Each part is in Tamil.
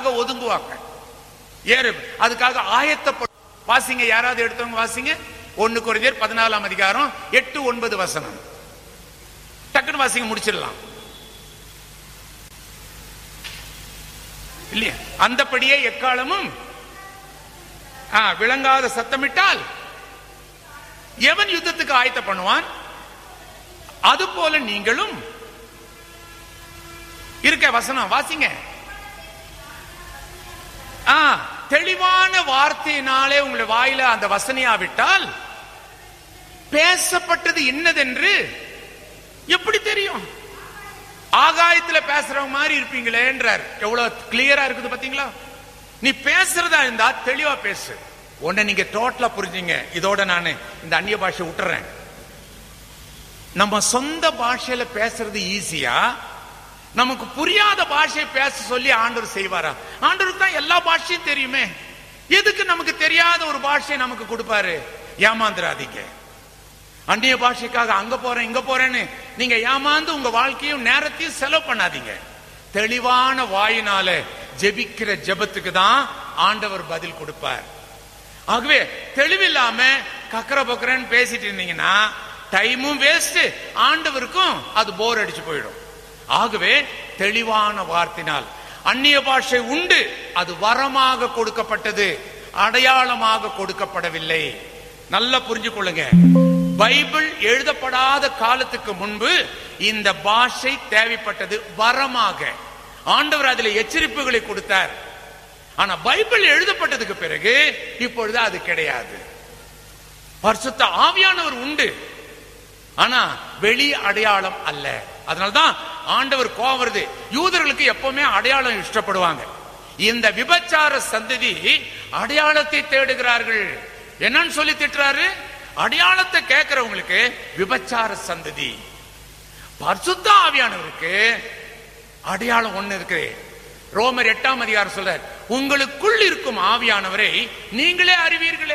அதுக்காக ஒதுங்குவாங்க ஏறு அதுக்காக ஆயத்தப்படும் வாசிங்க யாராவது எடுத்தவங்க வாசிங்க ஒன்னு குறைஞ்சர் பதினாலாம் அதிகாரம் எட்டு ஒன்பது வசனம் டக்குன்னு வாசிங்க முடிச்சிடலாம் இல்லையா அந்தபடியே எக்காலமும் ஆ, விளங்காத சத்தமிட்டால் எவன் யுத்தத்துக்கு ஆயத்த பண்ணுவான் அது போல நீங்களும் இருக்க வசனம் வாசிங்க ஆ, தெளிவான வார்த்தையினாலே உங்களை வாயில அந்த வசனையாவிட்டால் பேசப்பட்டது என்னதென்று எப்படி தெரியும் ஆகாயத்துல பேசுறவங்க மாதிரி இருப்பீங்களேன்றார் எவ்வளவு கிளியரா இருக்குது பாத்தீங்களா நீ பேசுறதா இருந்தா தெளிவா பேசு உன்னை நீங்க டோட்டலா புரிஞ்சுங்க இதோட நான் இந்த அந்நிய பாஷை விட்டுறேன் நம்ம சொந்த பாஷையில பேசுறது ஈஸியா நமக்கு புரியாத பாஷையை பேச சொல்லி ஆண்டவர் செய்வாரா ஆண்டவருக்கு தான் எல்லா பாஷையும் தெரியுமே எதுக்கு நமக்கு தெரியாத ஒரு பாஷையை நமக்கு கொடுப்பாரு ஏமாந்துராதீங்க அந்நிய பாஷைக்காக அங்க போறேன் இங்க போறேன்னு நீங்க ஏமாந்து உங்க வாழ்க்கையும் நேரத்தையும் செலவு பண்ணாதீங்க தெளிவான வாயினால ஜெபிக்கிற ஜெபத்துக்கு தான் ஆண்டவர் பதில் கொடுப்பார் ஆகவே தெளிவில்லாம கக்கர பக்கரன்னு பேசிட்டு இருந்தீங்கன்னா டைமும் வேஸ்ட் ஆண்டவருக்கும் அது போர் அடிச்சு போயிடும் ஆகவே தெளிவான வார்த்தையினால் அந்நிய பாஷை உண்டு அது வரமாக கொடுக்கப்பட்டது அடையாளமாக கொடுக்கப்படவில்லை நல்லா புரிஞ்சு கொள்ளுங்க பைபிள் எழுதப்படாத காலத்துக்கு முன்பு இந்த பாஷை தேவைப்பட்டது வரமாக ஆண்டவர் அதில் எச்சரிப்புகளை கொடுத்தார் ஆனா பைபிள் எழுதப்பட்டதுக்கு பிறகு இப்பொழுது அது கிடையாது பரிசுத்த ஆவியானவர் உண்டு ஆனா வெளி அடையாளம் அல்ல அதனால்தான் ஆண்டவர் கோவம் வருது யூதர்களுக்கு எப்பவுமே அடையாளம் இஷ்டப்படுவாங்க இந்த விபச்சார சந்ததி அடையாளத்தை தேடுகிறார்கள் என்னன்னு சொல்லி திட்டுறாரு அடையாளத்தை கேட்கிறவங்களுக்கு விபச்சார சந்ததி பரிசுத்த ஆவியானவருக்கு அடையாளம் ஒண்ணு இருக்கு ரோமர் எட்டாம் அதிகாரம் சொல்றார் உங்களுக்குள் இருக்கும் ஆவியானவரை நீங்களே அறிவீர்களே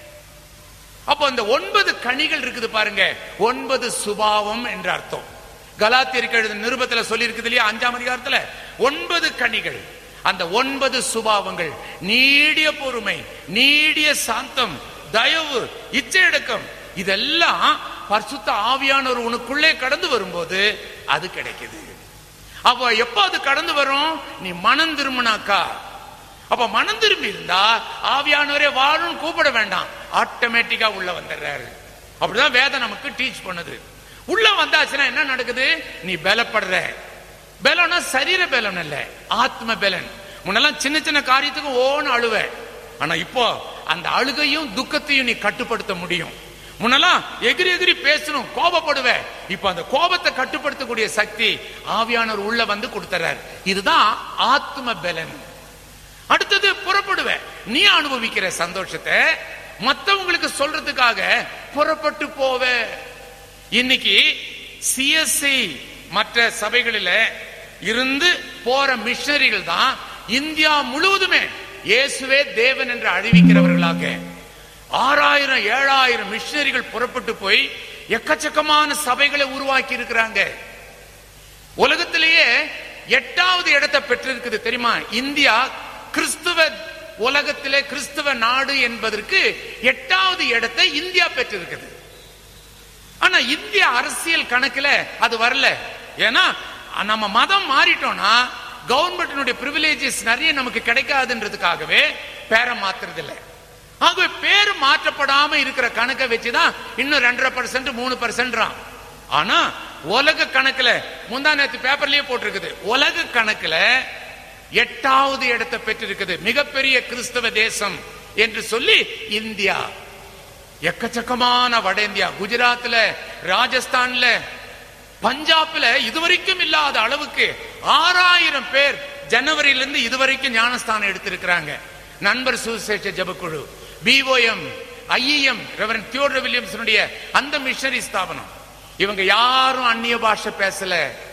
அப்போ இந்த ஒன்பது கனிகள் இருக்குது பாருங்க ஒன்பது சுபாவம் என்ற அர்த்தம் கலாத்தியருக்கு எழுதின நிருபத்துல சொல்லி இருக்குது இல்லையா அஞ்சாம் அதிகாரத்துல ஒன்பது கனிகள் அந்த ஒன்பது சுபாவங்கள் நீடிய பொறுமை நீடிய சாந்தம் தயவு இச்சையடக்கம் இதெல்லாம் பரிசுத்த ஆவியானவர் உனக்குள்ளே கடந்து வரும்போது அது கிடைக்குது அப்ப எப்ப அது கடந்து வரும் நீ மனம் திரும்பினாக்கா அப்ப மனம் திரும்பி இருந்தா ஆவியானவரே வாழும் கூப்பிட வேண்டாம் ஆட்டோமேட்டிக்கா உள்ள வந்துடுறாரு அப்படிதான் வேதம் நமக்கு டீச் பண்ணுது உள்ள வந்தாச்சுன்னா என்ன நடக்குது நீ பலப்படுற பலம்னா சரீர பலம் இல்ல ஆத்ம பலன் முன்னெல்லாம் சின்ன சின்ன காரியத்துக்கு ஓன்னு அழுவ ஆனா இப்போ அந்த அழுகையும் துக்கத்தையும் நீ கட்டுப்படுத்த முடியும் முன்னெல்லாம் எகிரி எகிரி பேசணும் கோபப்படுவ இப்ப அந்த கோபத்தை கட்டுப்படுத்தக்கூடிய சக்தி ஆவியானவர் உள்ள வந்து கொடுத்துறாரு இதுதான் ஆத்ம பலன் அடுத்தது புறப்படுவ நீ அனுபவிக்கிற சந்தோஷத்தை மத்தவங்களுக்கு சொல்றதுக்காக புறப்பட்டு போவ இன்னைக்கு சிஎஸ்சி மற்ற சபைகளில இருந்து போற மிஷனரிகள் தான் இந்தியா முழுவதுமே இயேசுவே தேவன் என்று அறிவிக்கிறவர்களாக ஆறாயிரம் ஏழாயிரம் மிஷனரிகள் புறப்பட்டு போய் எக்கச்சக்கமான சபைகளை உருவாக்கி இருக்கிறாங்க உலகத்திலேயே எட்டாவது இடத்தை பெற்றிருக்குது தெரியுமா இந்தியா கிறிஸ்துவ உலகத்திலே கிறிஸ்துவ நாடு என்பதற்கு எட்டாவது இடத்தை இந்தியா பெற்றிருக்குது ஆனா இந்திய அரசியல் கணக்குல அது வரல ஏன்னா நம்ம மதம் மாறிட்டோம்னா கவர்மெண்டினுடைய பிரிவிலேஜஸ் நிறைய நமக்கு கிடைக்காதுன்றதுக்காகவே பேரை மாத்துறது இல்லை ஆகவே பேர் மாற்றப்படாம இருக்கிற கணக்கை வச்சுதான் இன்னும் ரெண்டரை பர்சன்ட் மூணு பர்சன்ட்றான் ஆனா உலக கணக்குல முந்தா நேத்து பேப்பர்லயே போட்டிருக்குது உலக கணக்குல எட்டாவது இடத்தை பெற்றிருக்குது மிகப்பெரிய கிறிஸ்தவ தேசம் என்று சொல்லி இந்தியா எக்கச்சக்கமான வட இந்தியா குஜராத்ல ராஜஸ்தான்ல பஞ்சாப்ல இதுவரைக்கும் இல்லாத அளவுக்கு ஆறாயிரம் பேர் ஜனவரியில இருந்து இதுவரைக்கும் ஞானஸ்தானம் எடுத்திருக்கிறாங்க நண்பர் சுசேஷ ஜபக்குழு பிஓஎம் ஐஇஎம் ரெவரன் தியோடர் வில்லியம்ஸனுடைய அந்த மிஷனரி ஸ்தாபனம் இவங்க யாரும் அந்நிய பாஷை பேசல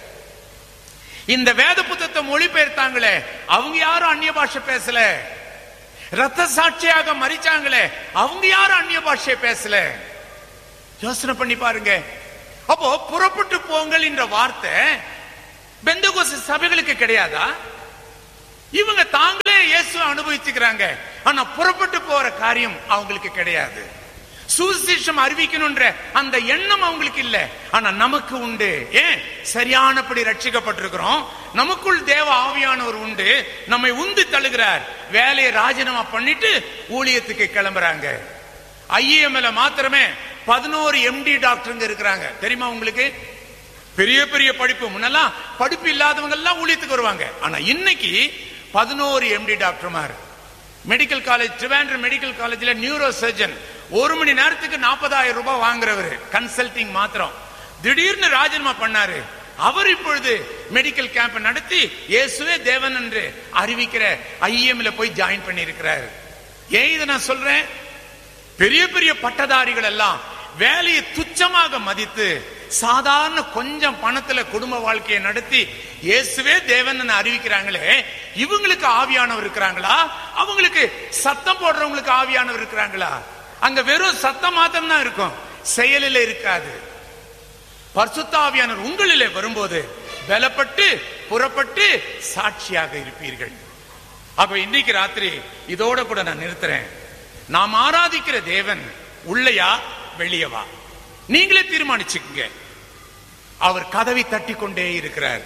இந்த வேத புத்தகத்தை மொழிபெயர்த்தாங்களே அவங்க யாரும் அந்நிய பாஷை பேசல ரத்த சாட்சியாக மறிச்சாங்களே அவங்க யாரும் அந்நிய பாஷையை பேசல யோசனை பண்ணி பாருங்க அப்போ புறப்பட்டு போங்கள் என்ற வார்த்தை பெந்தகோச சபைகளுக்கு கிடையாதா இவங்க தாங்களே இயேசு அனுபவிச்சுக்கிறாங்க ஆனா புறப்பட்டு போற காரியம் அவங்களுக்கு கிடையாது சுவிசேஷம் அறிவிக்கணும்ன்ற அந்த எண்ணம் அவங்களுக்கு இல்ல ஆனா நமக்கு உண்டு ஏன் சரியானபடி ரட்சிக்கப்பட்டிருக்கிறோம் நமக்குள் தேவ ஆவியானவர் உண்டு நம்மை உந்து தள்ளுகிறார் வேலையை ராஜினாமா பண்ணிட்டு ஊழியத்துக்கு கிளம்புறாங்க ஐஏஎம்ல மாத்திரமே பதினோரு எம்டி டாக்டருங்க இருக்கிறாங்க தெரியுமா உங்களுக்கு பெரிய பெரிய படிப்பு முன்னெல்லாம் படிப்பு இல்லாதவங்க எல்லாம் ஊழியத்துக்கு வருவாங்க ஆனா இன்னைக்கு பதினோரு எம்டி டாக்டர்மார் மெடிக்கல் காலேஜ் ட்ரிவாண்ட்ரம் மெடிக்கல் காலேஜ்ல நியூரோ சர்ஜன் ஒரு மணி நேரத்துக்கு நாற்பதாயிரம் ரூபாய் வாங்குறவர் கன்சல்டிங் மாத்திரம் திடீர்னு ராஜினாமா பண்ணாரு அவர் இப்பொழுது மெடிக்கல் கேம்ப் நடத்தி இயேசுவே தேவன் என்று அறிவிக்கிற ஐஎம்ல போய் ஜாயின் பண்ணி இருக்கிறார் ஏன் இதை நான் சொல்றேன் பெரிய பெரிய பட்டதாரிகள் எல்லாம் வேலையை துச்சமாக மதித்து சாதாரண கொஞ்சம் பணத்துல குடும்ப வாழ்க்கையை நடத்தி இயேசுவே தேவன் அறிவிக்கிறாங்களே இவங்களுக்கு ஆவியானவர் இருக்கிறாங்களா அவங்களுக்கு சத்தம் போடுறவங்களுக்கு ஆவியானவர் இருக்கிறாங்களா அங்க வெறும் சத்தம் மாத்திரம் தான் இருக்கும் செயலில் இருக்காது பரிசுத்த ஆவியானவர் உங்களிலே வரும்போது பலப்பட்டு புறப்பட்டு சாட்சியாக இருப்பீர்கள் அப்ப இன்னைக்கு ராத்திரி இதோட கூட நான் நிறுத்துறேன் நாம் ஆராதிக்கிற தேவன் உள்ளையா வெளியவா நீங்களே தீர்மானிச்சுக்கங்க அவர் கதவை தட்டி கொண்டே இருக்கிறார்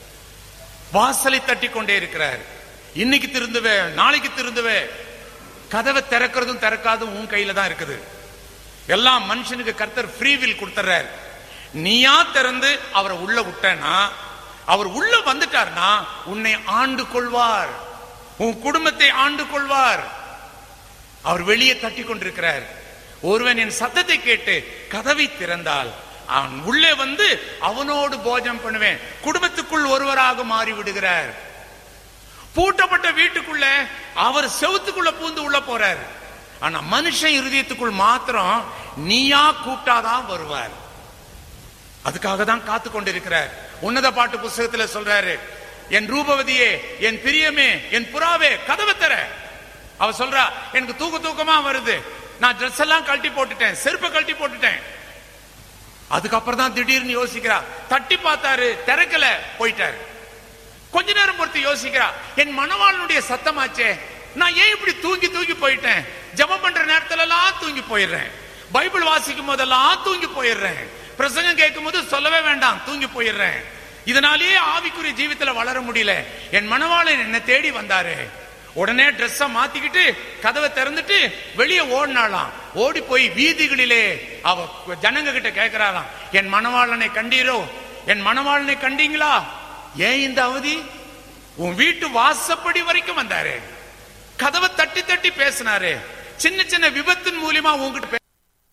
வாசலை தட்டி கொண்டே இருக்கிறார் இன்னைக்கு திருந்துவே நாளைக்கு திருந்துவே கதவை திறக்கிறதும் திறக்காதும் உன் கையில தான் இருக்குது எல்லாம் மனுஷனுக்கு கர்த்தர் ஃப்ரீ வில் கொடுத்துறார் நீயா திறந்து அவரை உள்ள விட்டனா அவர் உள்ள வந்துட்டார்னா உன்னை ஆண்டு கொள்வார் உன் குடும்பத்தை ஆண்டு கொள்வார் அவர் வெளியே தட்டி கொண்டிருக்கிறார் ஒருவன் என் சத்தத்தை கேட்டு கதவை திறந்தால் அவன் உள்ளே வந்து அவனோடு போஜனம் பண்ணுவேன் குடும்பத்துக்குள் ஒருவராக மாறி விடுகிறார் பூட்டப்பட்ட வீட்டுக்குள்ள அவர் செவுத்துக்குள்ள பூந்து உள்ள போறார் ஆனா மனுஷன் இருதயத்துக்குள் மாத்திரம் நீயா கூப்பிட்டாதான் வருவார் அதுக்காக தான் காத்து கொண்டிருக்கிறார் உன்னத பாட்டு புஸ்தகத்துல சொல்றாரு என் ரூபவதியே என் பிரியமே என் புறாவே கதவை தர அவ சொல்றா எனக்கு தூக்க தூக்கமா வருது நான் ட்ரெஸ் எல்லாம் கழட்டி போட்டுட்டேன் செருப்பை கழட்டி போட்டுட்டேன் அதுக்கப்புறம் தான் திடீர்னு யோசிக்கிறா தட்டி பார்த்தாரு திறக்கல போயிட்டாரு கொஞ்ச நேரம் பொறுத்து யோசிக்கிறா என் மனவாளனுடைய சத்தமாச்சே நான் ஏன் இப்படி தூங்கி தூங்கி போயிட்டேன் ஜெபம் பண்ற நேரத்துல எல்லாம் தூங்கி போயிடுறேன் பைபிள் வாசிக்கும் போதெல்லாம் தூங்கி போயிடுறேன் பிரசங்கம் கேட்கும் போது சொல்லவே வேண்டாம் தூங்கி போயிடுறேன் இதனாலேயே ஆவிக்குரிய ஜீவித்துல வளர முடியல என் மனவாளன் என்ன தேடி வந்தாரு உடனே ட்ரெஸ்ஸ மாத்திக்கிட்டு கதவை திறந்துட்டு வெளியே ஓடினாலாம் ஓடி போய் வீதிகளிலே அவ ஜனங்க கிட்ட கேட்கிறாளாம் என் மணவாளனை கண்டீரோ என் மணவாளனை கண்டீங்களா ஏன் இந்த அவதி உன் வீட்டு வாசப்படி வரைக்கும் வந்தாரு கதவை தட்டி தட்டி பேசினாரு சின்ன சின்ன விபத்தின் மூலியமா உங்ககிட்ட பே-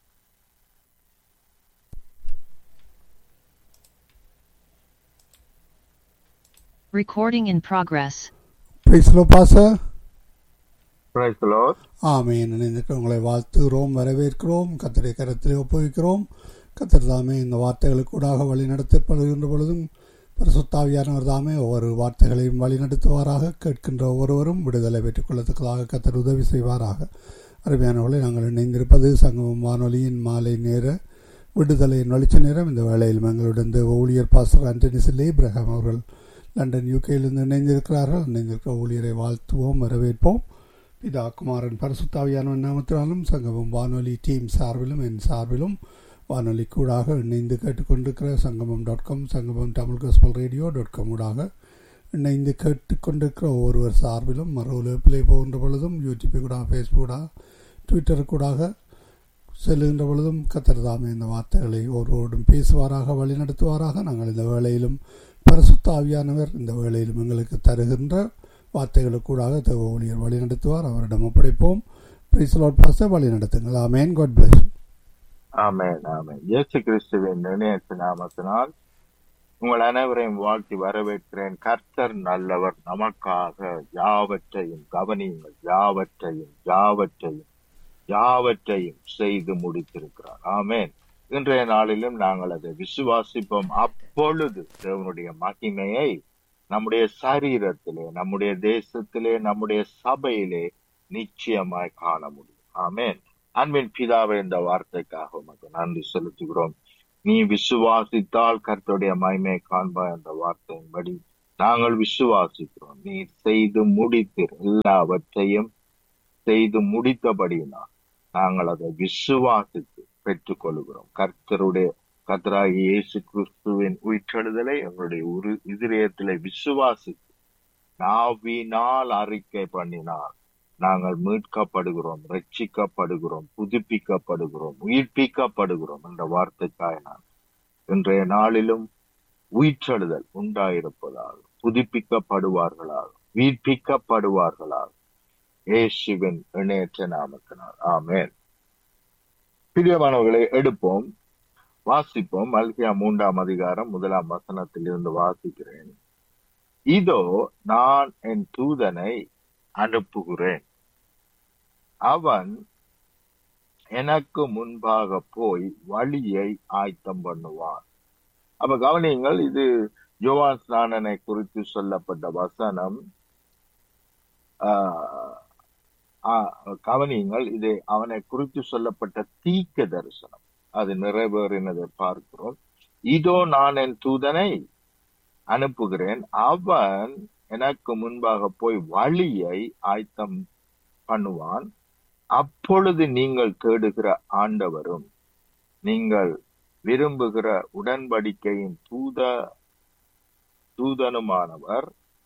Recording in progress. பிரைஸ்லோ பாச Praise the Lord. ஆமேன் நினைந்துட்டு உங்களை வாழ்த்துகிறோம் வரவேற்கிறோம் கத்தரை கரத்திலே ஒப்புவிக்கிறோம் கத்தர் தாமே இந்த வார்த்தைகளுக்கூடாக வழி நடத்தப்படுகின்ற பொழுதும் பரிசுத்தாவியானவர் தாமே ஒவ்வொரு வார்த்தைகளையும் வழி நடத்துவாராக கேட்கின்ற ஒவ்வொருவரும் விடுதலை பெற்றுக் கொள்ளத்தக்கதாக கத்தர் உதவி செய்வாராக அருமையானவர்களை நாங்கள் இணைந்திருப்பது சங்கமம் வானொலியின் மாலை நேர விடுதலையின் வெளிச்ச நேரம் இந்த வேளையில் எங்களுடன் தேவ ஊழியர் பாஸ்டர் ஆண்டனி சில்லை இப்ரஹாம் அவர்கள் லண்டன் யூகேயிலிருந்து இணைந்திருக்கிறார்கள் இணைந்திருக்கிற ஊழியரை வாழ்த்துவோம் வரவேற்போம் பிதா குமாரன் பரிசுத்தாவியானவன் நாமத்தினாலும் சங்கமம் வானொலி டீம் சார்பிலும் என் சார்பிலும் வானொலி கூடாக இணைந்து கேட்டுக்கொண்டிருக்கிற சங்கமம் dot com Sangamam Tamil gospel radio dot com ஊடாக இணைந்து கேட்டுக்கொண்டிருக்கிற ஒவ்வொருவர் சார்பிலும் மறு உலகப்பிலே போகின்ற பொழுதும் யூடியூப் கூட ஃபேஸ்புக்கூடாக ட்விட்டர் கூடாக செல்லுகின்ற பொழுதும் கத்தர் தாமே இந்த வார்த்தைகளை ஒருவரோடும் பேசுவாராக வழிநடத்துவாராக நாங்கள் இந்த வேளையிலும் பரிசுத்த ஆவியானவர் இந்த வேளையிலும் எங்களுக்கு தருகின்ற வார்த்தைகளுக்கூடாக தேவ ஊழியர் வழிநடத்துவார் அவரிடம் ஒப்படைப்போம் பிரைஸ்லாட் பாச வழி நடத்துங்கள் ஆமேன் காட் பிளஸ் ஆமென் ஆமென் இயேசு கிறிஸ்துவின் நினைவு நாமத்தினால் உங்கள் அனைவரையும் வாழ்த்தி வரவேற்கிறேன் கர்த்தர் நல்லவர் நமக்காக யாவற்றையும் கவனியுங்கள் யாவற்றையும் யாவற்றையும் யாவற்றையும் செய்து முடித்திருக்கிறார் ஆமென் இன்றைய நாளிலும் நாங்கள் அதை விசுவாசிப்போம் அப்பொழுது தேவனுடைய மகிமையை நம்முடைய சரீரத்திலே நம்முடைய தேசத்திலே நம்முடைய சபையிலே நிச்சயமாய் காண முடியும் ஆமென் அன்பின் பிதாவே இந்த வார்த்தைக்காக உமக்கு நன்றி செலுத்துகிறோம் நீ விசுவாசித்தால் கர்த்தருடைய மகிமை காண்பாய் என்ற வார்த்தையின்படி நாங்கள் விசுவாசிக்கிறோம் நீர் செய்து முடித்தீர் எல்லாவற்றையும் செய்து முடித்தபடியினால் நாங்கள் அதை விசுவாசித்து பெற்றுக்கொள்கிறோம் கர்த்தருடைய கர்த்தராகி இயேசு கிறிஸ்துவின் உயிர்த்தெழுதலை எங்களுடைய உரு இதயத்திலே விசுவாசித்து நாவினால் அறிக்கை பண்ணினால் நாங்கள் மீட்கப்படுகிறோம் ரட்சிக்கப்படுகிறோம் புதுப்பிக்கப்படுகிறோம் உயிர்ப்பிக்கப்படுகிறோம் என்ற வார்த்தைக்காக நான் இன்றைய நாளிலும் உயிர்த்தெழுதல் உண்டாயிருப்பதாக புதுப்பிக்கப்படுவார்களாக உயிர்ப்பிக்கப்படுவார்களாக இயேசுவின் இணையற்ற நாமத்தினால் ஆமென் பிரியமானவர்களை எடுப்போம் வாசிப்போம் மல்கியா மூன்றாம் அதிகாரம் முதலாம் வசனத்தில் இருந்து வாசிக்கிறேன் இதோ நான் என் தூதனை அனுப்புகிறேன் அவன் எனக்கு முன்பாக போய் வழியை ஆயத்தம் பண்ணுவான் அப்ப கவனியுங்கள் இது யோவான் ஸ்நானனை குறித்து சொல்லப்பட்ட வசனம் ஆஹ், ஆஹ், கவனியுங்கள் இது அவனை குறித்து சொல்லப்பட்ட தீக்க தரிசனம் அது நிறைவேறினதை பார்க்கிறோம் இதோ நான் என் தூதனை அனுப்புகிறேன் அவன் எனக்கு முன்பாக போய் வழியை ஆயத்தம் பண்ணுவான் அப்பொழுது நீங்கள் தேடுகிற ஆண்டவரும் நீங்கள் விரும்புகிற உடன்படிக்கையின் தூத தூதனுமானவர்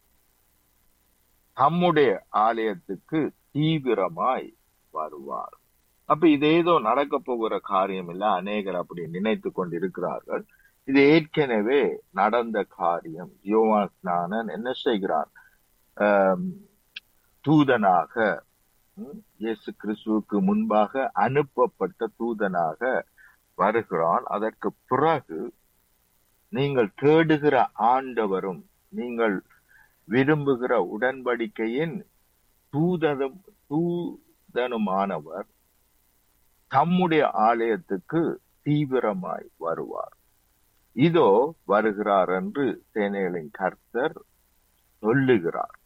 தம்முடைய ஆலயத்துக்கு தீவிரமாய் வருவார் அப்ப இது ஏதோ நடக்க போகிற காரியம் இல்ல அநேகர் அப்படி நினைத்து கொண்டிருக்கிறார்கள் இது ஏற்கனவே நடந்த காரியம் யோவான் ஸ்நானன் என்ன செய்கிறான் ஆம், தூதனாக ம், இயேசு கிறிஸ்துவுக்கு முன்பாக அனுப்பப்பட்ட தூதனாக வருகிறான் அதற்கு பிறகு நீங்கள் தேடுகிற ஆண்டவரும் நீங்கள் விரும்புகிற உடன்படிக்கையின் தூதனும் தூதனுமானவர் தம்முடைய ஆலயத்துக்கு தீவிரமாய் வருவார் இதோ வருகிறார் என்று சேனைகளின் கர்த்தர் சொல்லுகிறார்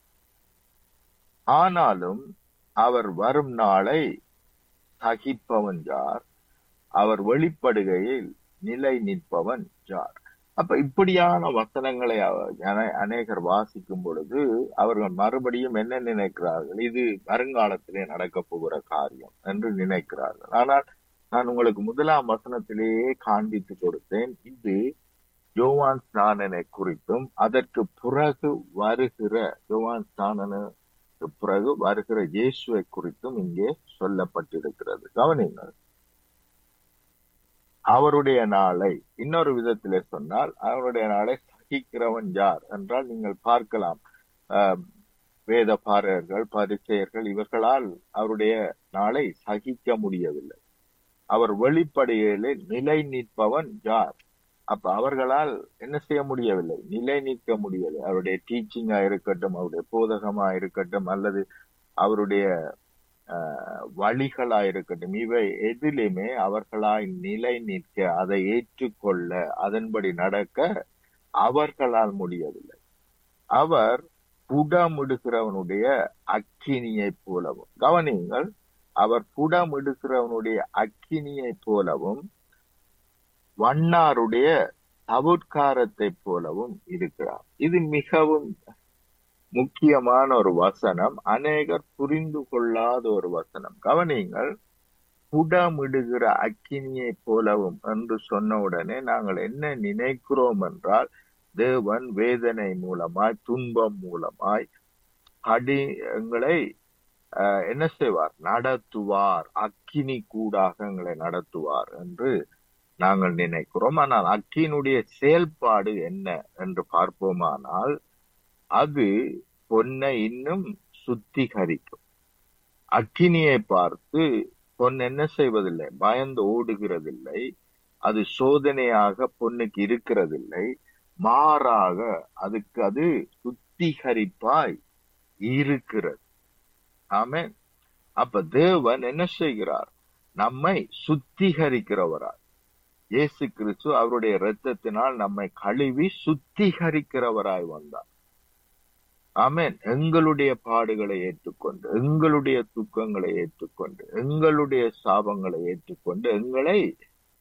ஆனாலும் அவர் வரும் நாளை சகிப்பவன் யார் அவர் வெளிப்படுகையில் நிலை நிற்பவன் யார் அப்ப இப்படியான வசனங்களை அவ- அனே- அநேகர் வாசிக்கும் பொழுது அவர்கள் மறுபடியும் என்ன நினைக்கிறார்கள் இது வருங்காலத்திலே நடக்க போகிற காரியம் என்று நினைக்கிறார்கள் ஆனால் நான் உங்களுக்கு முதலாம் வசனத்திலேயே காண்பித்து கொடுத்தேன் இது யோவான் ஸ்நானனை குறித்தும் அதற்கு பிறகு வருகிற யோவான் ஸ்நானனுக்கு பிறகு வருகிற இயேசுவை குறித்தும் இங்கே சொல்லப்பட்டிருக்கிறது கவனிங்கள் அவருடைய நாளை இன்னொரு விதத்திலே சொன்னால் அவருடைய நாளை சகிக்கிறவன் யார் என்றால் நீங்கள் பார்க்கலாம் ஆஹ், வேத பாரகர்கள் பரிசெயர்கள் இவர்களால் அவருடைய நாளை சகிக்க முடியவில்லை அவர் வெளிப்படையிலே நிலை நிற்பவன் யார் அப்ப அவர்களால் என்ன செய்ய முடியவில்லை நிலை நிற்க முடியவில்லை அவருடைய டீச்சிங்கா இருக்கட்டும் அவருடைய போதகமா இருக்கட்டும் அல்லது அவருடைய ஆஹ், வழிகளா இருக்கட்டும் இவை எதிலுமே அவர்களாய் நிலை நிற்க அதை ஏற்றுக்கொள்ள அதன்படி நடக்க அவர்களால் முடியவில்லை அவர் புடமிடுகிறவனுடைய அக்கினியைப் போலவும் கவனியுங்கள் அவர் புடமிடுகிறவனுடைய அக்கினியைப் போலவும் வண்ணாருடைய தவுட்காரத்தைப் போலவும் இருக்கிறார் இது மிகவும் முக்கியமான ஒரு வசனம் அநேகர் புரிந்து கொள்ளாத ஒரு வசனம் கவனியுங்கள் புடமிடுகிற அக்கினியைப் போலவும் என்று சொன்ன உடனே நாங்கள் என்ன நினைக்கிறோம் என்றால் தேவன் வேதனை மூலமாய் துன்பம் மூலமாய் அடி எங்களை அஹ், என்ன செய்வார் நடத்துவார் அக்கினி கூடாக எங்களை நடத்துவார் என்று நாங்கள் நினைக்கிறோம் ஆனால் அக்கினுடைய செயல்பாடு என்ன என்று பார்ப்போமானால் அது பொன்னை இன்னும் சுத்திகரிக்கும் அக்கினியை பார்த்து பொன் என்ன செய்வதில்லை பயந்து ஓடுகிறதில்லை அது சோதனையாக பொண்ணுக்கு இருக்கிறதில்லை மாறாக அதுக்கு அது சுத்திகரிப்பாய் இருக்கிறது ஆமென் அப்ப தேவன் என்ன செய்கிறார் நம்மை சுத்திகரிக்கிறவராய் இயேசு கிறிஸ்து அவருடைய இரத்தத்தினால் நம்மை கழுவி சுத்திகரிக்கிறவராய் வந்தார் ஆமென் எங்களுடைய பாடுகளை ஏற்றுக்கொண்டு எங்களுடைய துக்கங்களை ஏற்றுக்கொண்டு எங்களுடைய சாபங்களை ஏற்றுக்கொண்டு எங்களை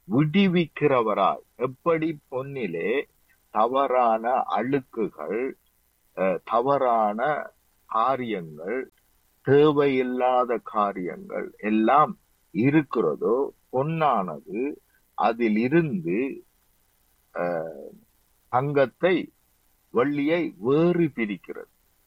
விடுவிக்கிறவராய் எப்படி பொன்னிலே தவறான அழுக்குகள் அஹ், தவறான காரியங்கள் தேவையில்லாத காரியங்கள் எல்லாம் இருக்கிறதோ பொன்னானது அதில் இருந்து அஹ், தங்கத்தை வெள்ளியை வேறு பிரிக்கிறது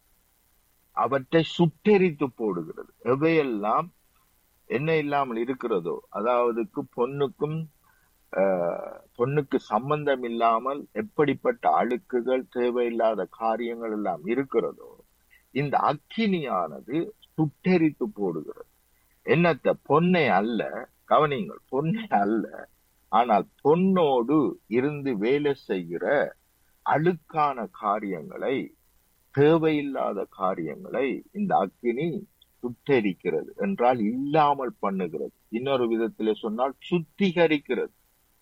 அவற்றை சுட்டெரித்து போடுகிறது எவையெல்லாம் என்ன இல்லாமல் இருக்கிறதோ அதாவதுக்கு பொண்ணுக்கும் ஆஹ், பொண்ணுக்கு சம்பந்தம் இல்லாமல் எப்படிப்பட்ட அழுக்குகள் தேவையில்லாத காரியங்கள் எல்லாம் இருக்கிறதோ இந்த அக்கினியானது சுட்டெரித்து போடுகிறது என்னத்த பொன்னை அல்ல கவனிங்கள் பொன்னை அல்ல ஆனால் பொன்னோடு இருந்து வேலை செய்கிற அழுக்கான காரியங்களை தேவையில்லாத காரியங்களை இந்த அக்கினி சுட்டெரிக்கிறது என்றால் இல்லாமல் பண்ணுகிறது இன்னொரு விதத்திலே சொன்னால் சுத்திகரிக்கிறது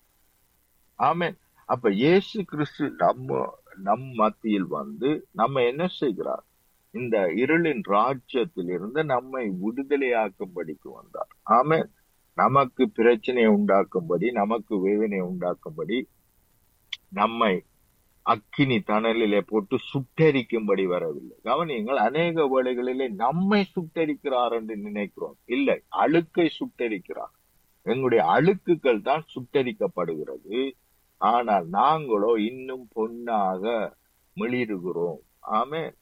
ஆமென் அப்ப இயேசு கிறிஸ்து நம்ம நம் மத்தியில் வந்து நம்ம என்ன செய்கிறார் இந்த இருளின் ராஜ்யத்தில் இருந்து நம்மை விடுதலையாக்கும்படிக்கு வந்தார் ஆமென் நமக்கு பிரச்சனையை உண்டாக்கும்படி நமக்கு வேதனை உண்டாக்கும்படி நம்மை அக்கினி தணலிலே போட்டு சுட்டெரிக்கும்படி வரவில்லை கவனியுங்கள் அநேக வேளைகளிலே நம்மை சுட்டெரிக்கிறார் என்று நினைக்கிறோம் இல்லை அழுக்கை சுட்டெரிக்கிறார் எங்களுடைய அழுக்குகள் தான் சுட்டெரிக்கப்படுகிறது ஆனால் நாங்களோ இன்னும் பொன்னாக மிளிருகிறோம் ஆமென்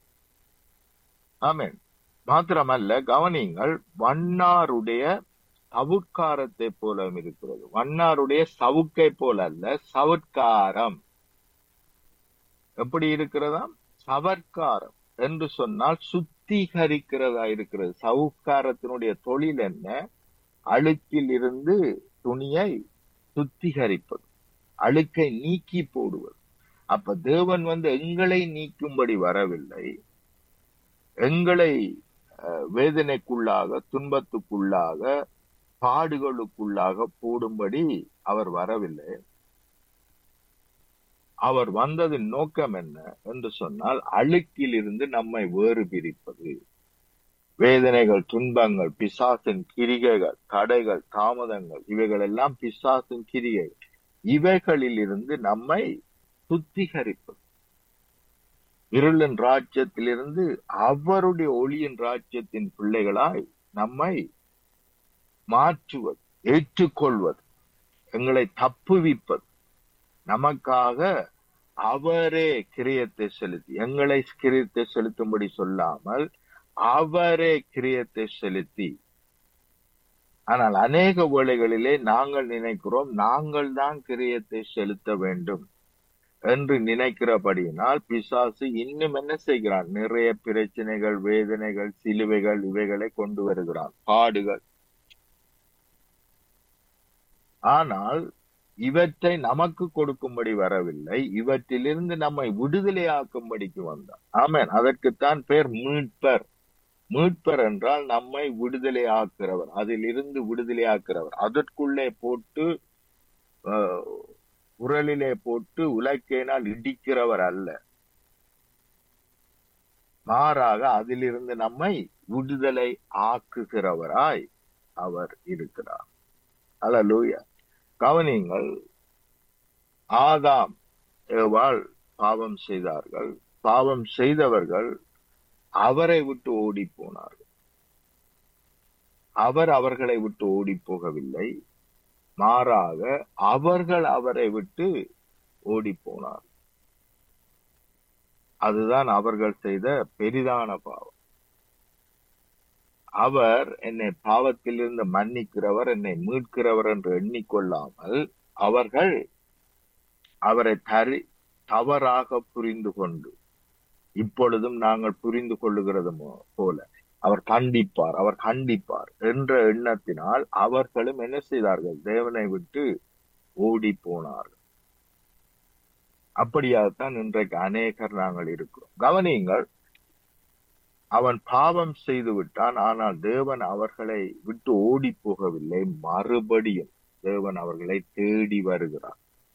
ஆமென் மாத்திரமல்ல கவனியுங்கள் வண்ணாருடைய சவுட்காரத்தை போல இருக்கிறது வண்ணாருடைய சவுக்கை போல அல்ல சவுட்காரம் எப்படி இருக்கிறதா சவர்க்காரம் என்று சொன்னால் சுத்திகரிக்கிறதா இருக்கிறது சவுக்காரத்தினுடைய தொழில் என்ன அழுக்கில் இருந்து துணியை சுத்திகரிப்பது அழுக்கை நீக்கி போடுவது அப்ப தேவன் வந்து எங்களை நீக்கும்படி வரவில்லை எங்களை அஹ், வேதனைக்குள்ளாக துன்பத்துக்குள்ளாக பாடுகளுக்குள்ளாக போடும்படி அவர் வரவில்லை அவர் வந்ததின் நோக்கம் என்ன என்று சொன்னால் அழுக்கில் இருந்து நம்மை வேறு பிரிப்பது வேதனைகள் துன்பங்கள் பிசாசின் கிரிகைகள் தடைகள் தாமதங்கள் இவைகள் எல்லாம் பிசாசின் கிரிகைகள் இவைகளில் இருந்து நம்மை சுத்திகரிப்பது இருளின் ராஜ்யத்திலிருந்து அவருடைய ஒளியின் ராஜ்யத்தின் பிள்ளைகளாய் நம்மை மாற்றுவது ஏற்றுக்கொள்வது எங்களை தப்புவிப்பது நமக்காக அவரே கிரியத்தை செலுத்தி எங்களை கிரியத்தை செலுத்தும்படி சொல்லாமல் அவரே கிரியத்தை செலுத்தி ஆனால் அநேக வேளைகளிலே நாங்கள் நினைக்கிறோம் நாங்கள் தான் கிரியத்தை செலுத்த வேண்டும் என்று நினைக்கிறபடியினால் பிசாசு இன்னும் என்ன செய்கிறான் நிறைய பிரச்சனைகள் வேதனைகள் சிலுவைகள் இவைகளை கொண்டு வருகிறான் பாடுகள் ஆனால் இவற்றை நமக்கு கொடுக்கும்படி வரவில்லை இவற்றிலிருந்து நம்மை விடுதலையாக்கும்படிக்கு வந்தார் ஆமென் அதற்குத்தான் பேர் மீட்பர் மீட்பர் என்றால் நம்மை விடுதலை ஆக்கிறவர் அதிலிருந்து விடுதலை ஆக்கிறவர் அதற்குள்ளே போட்டு அஹ், உரலிலே போட்டு உலக்கையினால் இடிக்கிறவர் அல்ல மாறாக அதிலிருந்து நம்மை விடுதலை ஆக்குகிறவராய் அவர் இருக்கிறார் அல்லேலூயா கவனியுங்கள் ஆதாம் ஏவாள் பாவம் செய்தார்கள் பாவம் செய்தவர்கள் அவரை விட்டு ஓடி போனார்கள் அவர் அவர்களை விட்டு ஓடி போகவில்லை மாறாக அவர்கள் அவரை விட்டு ஓடி போனார் அதுதான் அவர்கள் செய்த பெரிதான பாவம் அவர் என்னை பாவத்திலிருந்து மன்னிக்கிறவர் என்னை மீட்கிறவர் என்று எண்ணிக்கொள்ளாமல் அவர்கள் அவரை தரி தவறாக புரிந்து கொண்டு இப்பொழுதும் நாங்கள் புரிந்து கொள்ளுகிறது மோ- போல அவர் கண்டிப்பார் அவர் கண்டிப்பார் என்ற எண்ணத்தினால் அவர்களும் என்ன செய்தார்கள் தேவனை விட்டு ஓடி போனார்கள் அப்படியாகத்தான் இன்றைக்கு அநேகர் நாங்கள் இருக்கிறோம் கவனியுங்கள் அவன் பாவம் செய்து விட்டான் ஆனால் தேவன் அவர்களை விட்டு ஓடி போகவில்லை மறுபடியும் தேவன் அவர்களை தேடி வருகிறார்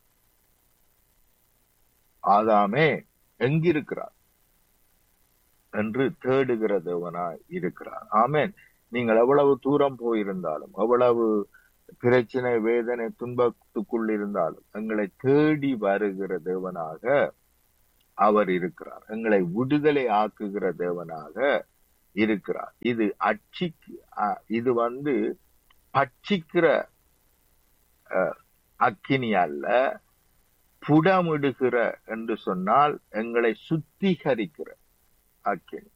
ஆதாமே எங்கிருக்கிறார் என்று தேடுகிற தேவனாய் இருக்கிறார் ஆமென் நீங்கள் எவ்வளவு தூரம் போயிருந்தாலும் எவ்வளவு பிரச்சனை வேதனை துன்பத்துக்குள் இருந்தாலும் எங்களை தேடி வருகிற தேவனாக அவர் இருக்கிறார் எங்களை விடுதலை ஆக்குகிற தேவனாக இருக்கிறார் இது அச்சிக்கு அ- இது வந்து பட்சிக்கிற அஹ், அக்கினி அல்ல புடமிடுகிற என்று சொன்னால் எங்களை சுத்திகரிக்கிற அக்கினி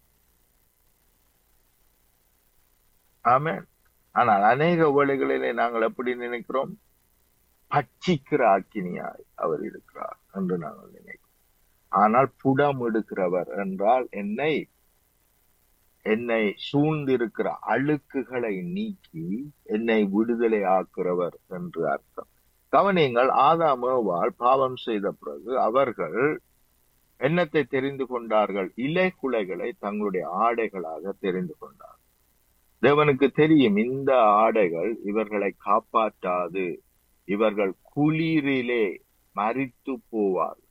ஆமென் ஆனால் அநேக வேளைகளிலே நாங்கள் எப்படி நினைக்கிறோம் பட்சிக்கிற அக்கினியாய் அவர் இருக்கிறார் என்று நாங்கள் நினைக்கிறோம் ஆனால் புடமிடுகிறவர் என்றால் என்னை என்னை சூழ்ந்திருக்கிற அழுக்குகளை நீக்கி என்னை விடுதலை ஆக்குறவர் என்று அர்த்தம் கவனியங்கள் ஆதாமோவால் பாவம் செய்த பிறகு அவர்கள் என்னத்தை தெரிந்து கொண்டார்கள் இலை குலைகளை தங்களுடைய ஆடைகளாக தெரிந்து கொண்டார் தேவனுக்கு தெரியும் இந்த ஆடைகள் இவர்களை காப்பாற்றாது இவர்கள் குளிரிலே மரித்து போவார்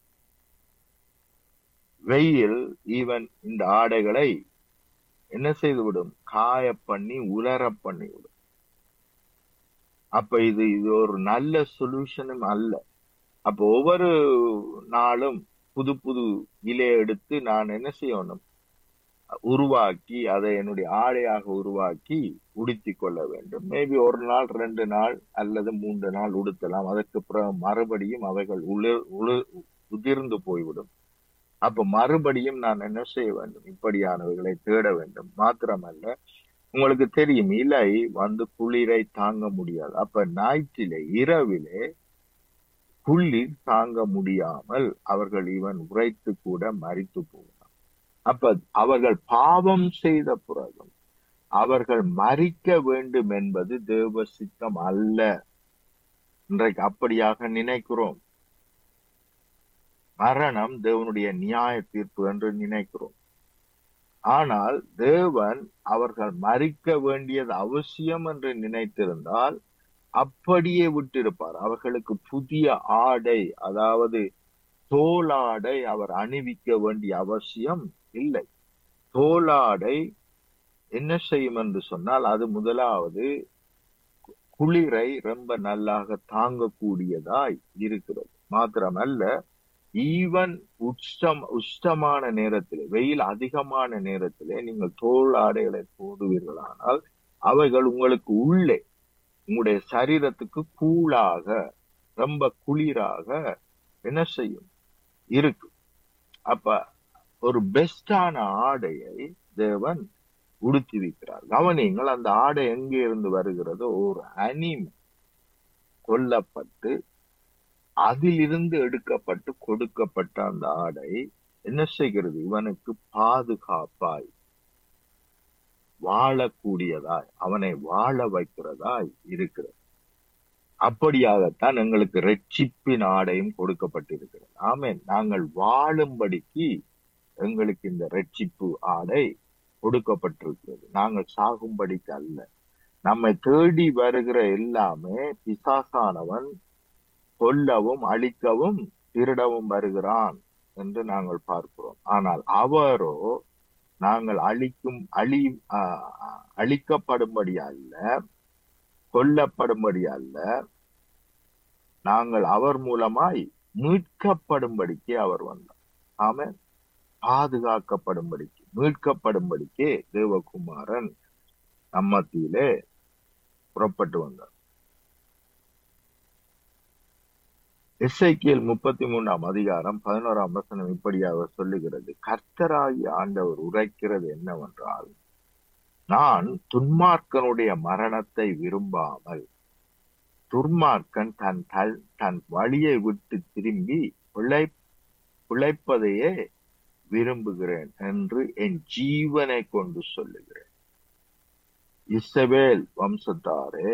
வெயில் ஈவன் இந்த ஆடைகளை என்ன செய்துவிடும் காய பண்ணி உலர பண்ணி விடும் அப்ப இது இது ஒரு நல்ல சொல்யூஷனும் அல்ல அப்ப ஒவ்வொரு நாளும் புது புது இலையை எடுத்து நான் என்ன செய்யணும் உருவாக்கி அதை என்னுடைய ஆடையாக உருவாக்கி உடுத்தி கொள்ள வேண்டும் மேபி ஒரு நாள் ரெண்டு நாள் அல்லது மூன்று நாள் உடுத்தலாம் அதற்கு பிறகு மறுபடியும் அவைகள் உளிர் உளிர் உதிர்ந்து போய்விடும் அப்ப மறுபடியும் நான் என்ன செய்ய வேண்டும் இப்படியானவைகளை தேட வேண்டும் மாத்திரமல்ல உங்களுக்கு தெரியும் இலை வந்து குளிரை தாங்க முடியாது அப்ப ஞாயிற்றிலே இரவிலே குளிர் தாங்க முடியாமல் அவர்கள் இவன் உரைத்து கூட மறித்து போகலாம் அப்ப அவர்கள் பாவம் செய்த பிறகும் அவர்கள் மறிக்க வேண்டும் என்பது தேவ சித்தம் அல்ல இன்றைக்கு அப்படியாக நினைக்கிறோம் மரணம் தேவனுடைய நியாய தீர்ப்பு என்று நினைக்கிறோம் ஆனால் தேவன் அவர்கள் மறிக்க வேண்டியது அவசியம் என்று நினைத்திருந்தால் அப்படியே விட்டிருப்பார் அவர்களுக்கு புதிய ஆடை அதாவது தோலாடை அவர் அணிவிக்க வேண்டிய அவசியம் இல்லை தோலாடை என்ன செய்யும் என்று சொன்னால் அது முதலாவது குளிரை ரொம்ப நல்லாக தாங்கக்கூடியதாய் இருக்கிறது மாத்திரமல்ல ஈவன் உஷ்டம் உஷ்டமான நேரத்திலே வெயில் அதிகமான நேரத்திலே நீங்கள் தோல் ஆடைகளை போடுவீர்களானால் அவைகள் உங்களுக்கு உள்ளே உங்களுடைய சரீரத்துக்கு கூலாக ரொம்ப குளிராக என்ன செய்யும் இருக்கு அப்ப ஒரு பெஸ்டான ஆடையை தேவன் உடுத்தி வைக்கிறார் கவனியங்கள் அந்த ஆடை எங்கே இருந்து வருகிறது ஒரு அனிம் கொல்லப்பட்டு அதிலிருந்து எடுக்கப்பட்டு கொடுக்கப்பட்ட அந்த ஆடை என்ன செய்கிறது இவனுக்கு பாதுகாப்பாய் வாழக்கூடியதாய் அவனை வாழ வைக்கிறதாய் இருக்கிறது அப்படியாகத்தான் எங்களுக்கு ரட்சிப்பின் ஆடையும் கொடுக்கப்பட்டிருக்கிறது ஆமென் நாங்கள் வாழும்படிக்கு எங்களுக்கு இந்த ரட்சிப்பு ஆடை கொடுக்கப்பட்டிருக்கிறது நாங்கள் சாகும்படிக்கு அல்ல நம்மை தேடி வருகிற எல்லாமே பிசாசானவன் கொல்லவும் அழிக்கவும் திருடவும் வருகிறான் என்று நாங்கள் பார்க்கிறோம் ஆனால் அவரோ நாங்கள் அழிக்கும் அழி ஆஹ் அழிக்கப்படும்படி அல்ல கொல்லப்படும்படி அல்ல நாங்கள் அவர் மூலமாய் மீட்கப்படும்படிக்கே அவர் வந்தார் ஆமென் பாதுகாக்கப்படும்படிக்கு மீட்கப்படும்படிக்கே தேவகுமாரன் நம்மத்திலே புறப்பட்டு வந்தார் எஸ்ஐக்கியல் முப்பத்தி மூணாம் அதிகாரம் பதினோராம் வசனம் இப்படியாக சொல்லுகிறது கர்த்தராகி ஆண்டவர் உரைக்கிறது என்னவென்றால் நான் துன்மார்க்கனுடைய மரணத்தை விரும்பாமல் துர்மார்க்கன் தன் தல் தன் வழியை விட்டு திரும்பி பிழை பிழைப்பதையே விரும்புகிறேன் என்று என் ஜீவனை கொண்டு சொல்லுகிறேன் இஸ்ரவேல் வம்சத்தாரே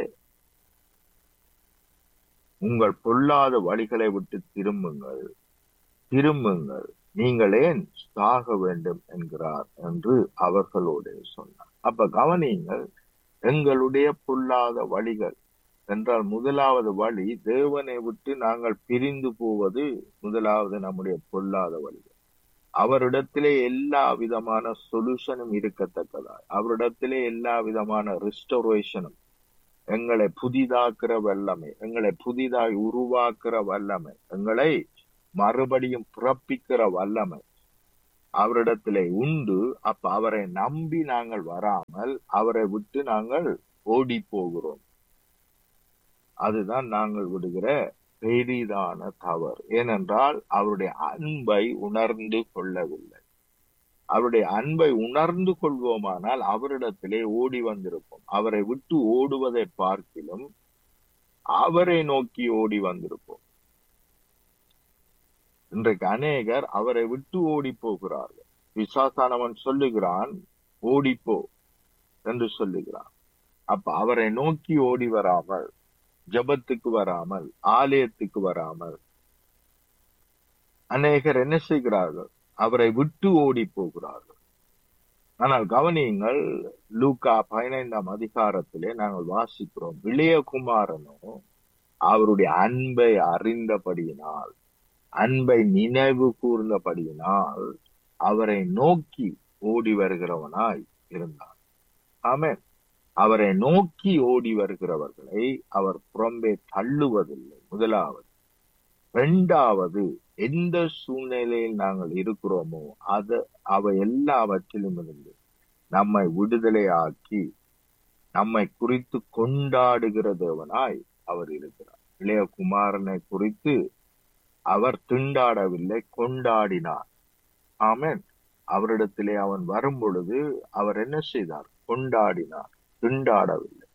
உங்கள் பொல்லாத வழிகளை விட்டு திரும்புங்கள் திரும்புங்கள் நீங்கள் ஏன் சாக வேண்டும் என்கிறார் என்று அவர்களோடு சொன்னார் அப்ப கவனியுங்கள் எங்களுடைய பொல்லாத வழிகள் என்றால் முதலாவது வழி தேவனை விட்டு நாங்கள் பிரிந்து போவது முதலாவது நம்முடைய பொல்லாத வழிகள் அவரிடத்திலே எல்லா விதமான சொல்யூஷனும் இருக்கத்தக்கதாய் அவரிடத்திலே எல்லா விதமான ரிஸ்டோரேஷனும் எங்களை புதிதாக்குற வல்லமை எங்களை புதிதாய் உருவாக்குற வல்லமை எங்களை மறுபடியும் பிறப்பிக்கிற வல்லமை அவரிடத்திலே உண்டு அப்ப அவரை நம்பி நாங்கள் வராமல் அவரை விட்டு நாங்கள் ஓடி போகிறோம் அதுதான் நாங்கள் விடுகிற பெரிதான தவறு ஏனென்றால் அவருடைய அன்பை உணர்ந்து கொள்ளவில்லை அவருடைய அன்பை உணர்ந்து கொள்வோமானால் அவரிடத்திலே ஓடி வந்திருப்போம் அவரை விட்டு ஓடுவதை பார்க்கிலும் அவரை நோக்கி ஓடி வந்திருப்போம் இன்றைக்கு அநேகர் அவரை விட்டு ஓடி போகிறார்கள் விசாசானவன் சொல்லுகிறான் ஓடிப்போ என்று சொல்லுகிறான் அப்ப அவரை நோக்கி ஓடி வராமல் ஜபத்துக்கு வராமல் ஆலயத்துக்கு வராமல் அநேகர் என்ன செய்கிறார்கள் அவரை விட்டு ஓடி போகிறார்கள் ஆனால் கவனியுங்கள் லூக்கா பதினைந்தாம் அதிகாரத்திலே நாங்கள் வாசிக்கிறோம் இளையகுமாரனோ அவருடைய அன்பை அறிந்தபடியினால் அன்பை நினைவு கூர்ந்தபடியினால் அவரை நோக்கி ஓடி வருகிறவனாய் இருந்தான் ஆமென் அவரை நோக்கி ஓடி வருகிறவர்களை அவர் புறம்பே தள்ளுவதில்லை முதலாவது இரண்டாவது எந்த சூழ்நிலையில் நாங்கள் இருக்கிறோமோ அது அவை எல்லாவற்றிலும் இருந்து நம்மை விடுதலையாக்கி நம்மை குறித்து கொண்டாடுகிற தேவனாய் அவர் இருக்கிறார் இளைய குமாரனை குறித்து அவர் திண்டாடவில்லை கொண்டாடினார் ஆமென் அவரிடத்திலே அவன் வரும் பொழுது அவர் என்ன செய்தார் கொண்டாடினார் திண்டாடவில்லை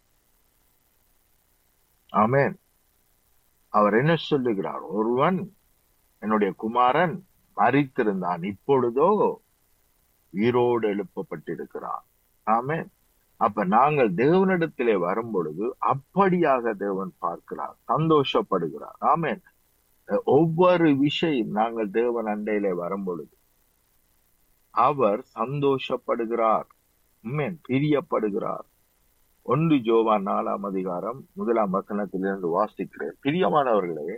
ஆமென் அவர் என்ன சொல்லுகிறார் ஒருவன் என்னுடைய குமாரன் மறித்திருந்தான் இப்பொழுதோ உயிரோடு எழுப்பப்பட்டிருக்கிறான் ஆமென் அப்ப நாங்கள் தேவனிடத்திலே வரும் பொழுது அப்படியாக தேவன் பார்க்கிறார் சந்தோஷப்படுகிறார் ஆமென் ஒவ்வொரு விஷயம் நாங்கள் தேவன் அண்டையிலே வரும் பொழுது அவர் சந்தோஷப்படுகிறார் உண்மைன் பிரியப்படுகிறார் ஒன்று ஜோவான் நாலாம் அதிகாரம் முதலாம் வசனத்திலிருந்து வாசிக்கிறேன் பிரியமானவர்களே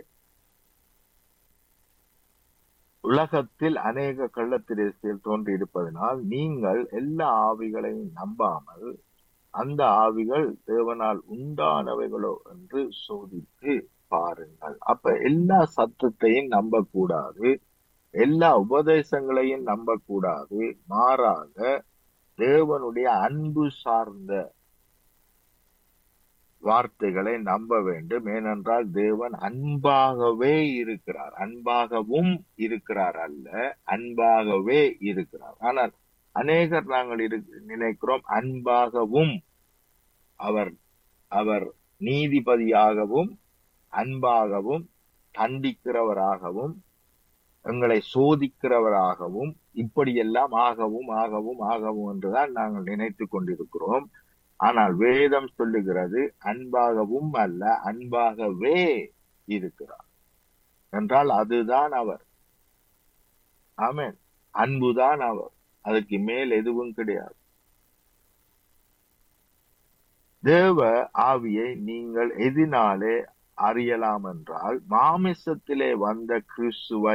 உலகத்தில் அநேக கள்ளத்திரேசியல் தோன்றி இருப்பதனால் நீங்கள் எல்லா ஆவிகளையும் நம்பாமல் அந்த ஆவிகள் தேவனால் உண்டானவைகளோ என்று சோதித்து பாருங்கள் அப்ப எல்லா சத்தத்தையும் நம்பக்கூடாது எல்லா உபதேசங்களையும் நம்பக்கூடாது மாறாக தேவனுடைய அன்பு சார்ந்த வார்த்தைகளை நம்ப வேண்டும் ஏனென்றால் தேவன் அன்பாகவே இருக்கிறார் அன்பாகவும் இருக்கிறார் அல்ல அன்பாகவே இருக்கிறார் ஆனால் அநேகர் நாங்கள் நினைக்கிறோம் அன்பாகவும் அவர் அவர் நீதிபதியாகவும் அன்பாகவும் தண்டிக்கிறவராகவும் எங்களை சோதிக்கிறவராகவும் இப்படியெல்லாம் ஆகவும் ஆகவும் ஆகவும் என்றுதான் நாங்கள் நினைத்து கொண்டிருக்கிறோம் ஆனால் வேதம் சொல்லுகிறது அன்பாகவும் அல்ல அன்பாகவே இருக்கிறார் என்றால் அதுதான் அவர் ஆமேன் அன்புதான் அவர் அதுக்கு மேல் எதுவும் கிடையாது தேவ ஆவியை நீங்கள் எதினாலே அறியலாம் என்றால் மாமிசத்திலே வந்த கிறிஸ்துவை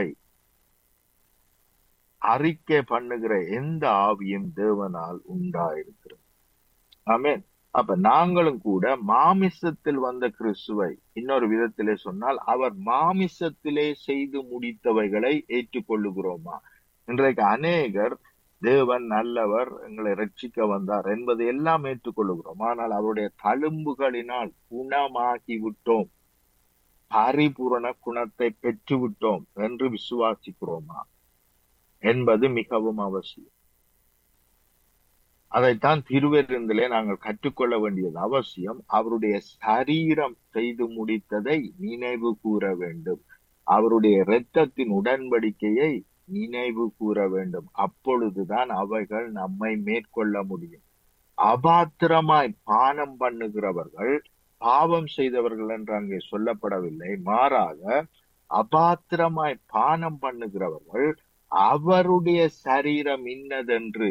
அறிக்கை பண்ணுகிற எந்த ஆவியும் தேவனால் உண்டாயிருக்கிறது ஆமேன் அப்ப நாங்களும் கூட மாமிசத்தில் வந்த கிறிஸ்துவை இன்னொரு விதத்திலே சொன்னால் அவர் மாமிசத்திலே செய்து முடித்தவைகளை ஏற்றுக்கொள்ளுகிறோமா இன்றைக்கு அநேகர் தேவன் நல்லவர் எங்களை ரட்சிக்க வந்தார் என்பதை எல்லாம் ஏற்றுக்கொள்ளுகிறோம் ஆனால் அவருடைய தழும்புகளினால் குணமாகி விட்டோம் பரிபூரண குணத்தை பெற்று விட்டோம் என்று விசுவாசிக்கிறோமா என்பது மிகவும் அவசியம் அதைத்தான் திருவெருந்திலே நாங்கள் கற்றுக்கொள்ள வேண்டியது அவசியம் அவருடைய சரீரம் செய்து முடித்ததை நினைவு கூற வேண்டும் அவருடைய இரத்தத்தின் உடன்படிக்கையை நினைவு கூற வேண்டும் அப்பொழுதுதான் அவைகள் நம்மை மேற்கொள்ள முடியும் அபாத்திரமாய் பானம் பண்ணுகிறவர்கள் பாவம் செய்தவர்கள் என்று அங்கே சொல்லப்படவில்லை மாறாக அபாத்திரமாய் பானம் பண்ணுகிறவர்கள் அவருடைய சரீரம் இன்னதென்று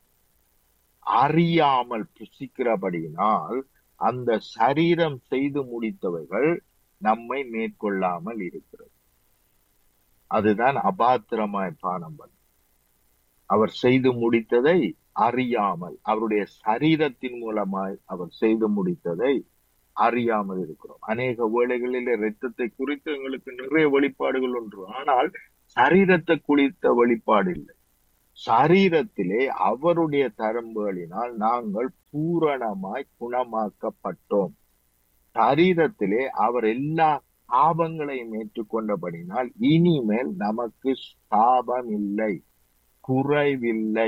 அறியாமல் புசிக்கிறபடியினால் அந்த சரீரம் செய்து முடித்தவைகள் நம்மை மேற்கொள்ளாமல் இருக்கிறது அதுதான் அபாத்திரமாய் பானம் பண்ண அவர் செய்து முடித்ததை அறியாமல் அவருடைய சரீரத்தின் மூலமாய் அவர் செய்து முடித்ததை அறியாமல் இருக்கிறோம் அநேக வேளைகளில் இரத்தத்தை குறித்து எங்களுக்கு நிறைய வெளிப்பாடுகள் ஒன்று ஆனால் சரீரத்தை குறித்த வெளிப்பாடு இல்லை சரீரத்திலே அவருடைய தரம்புகளினால் நாங்கள் பூரணமாய் குணமாக்கப்பட்டோம் சரீரத்திலே அவர் எல்லா சாபங்களையும் ஏற்றுக்கொண்டபடினால் இனிமேல் நமக்கு சாபம் இல்லை குறைவில்லை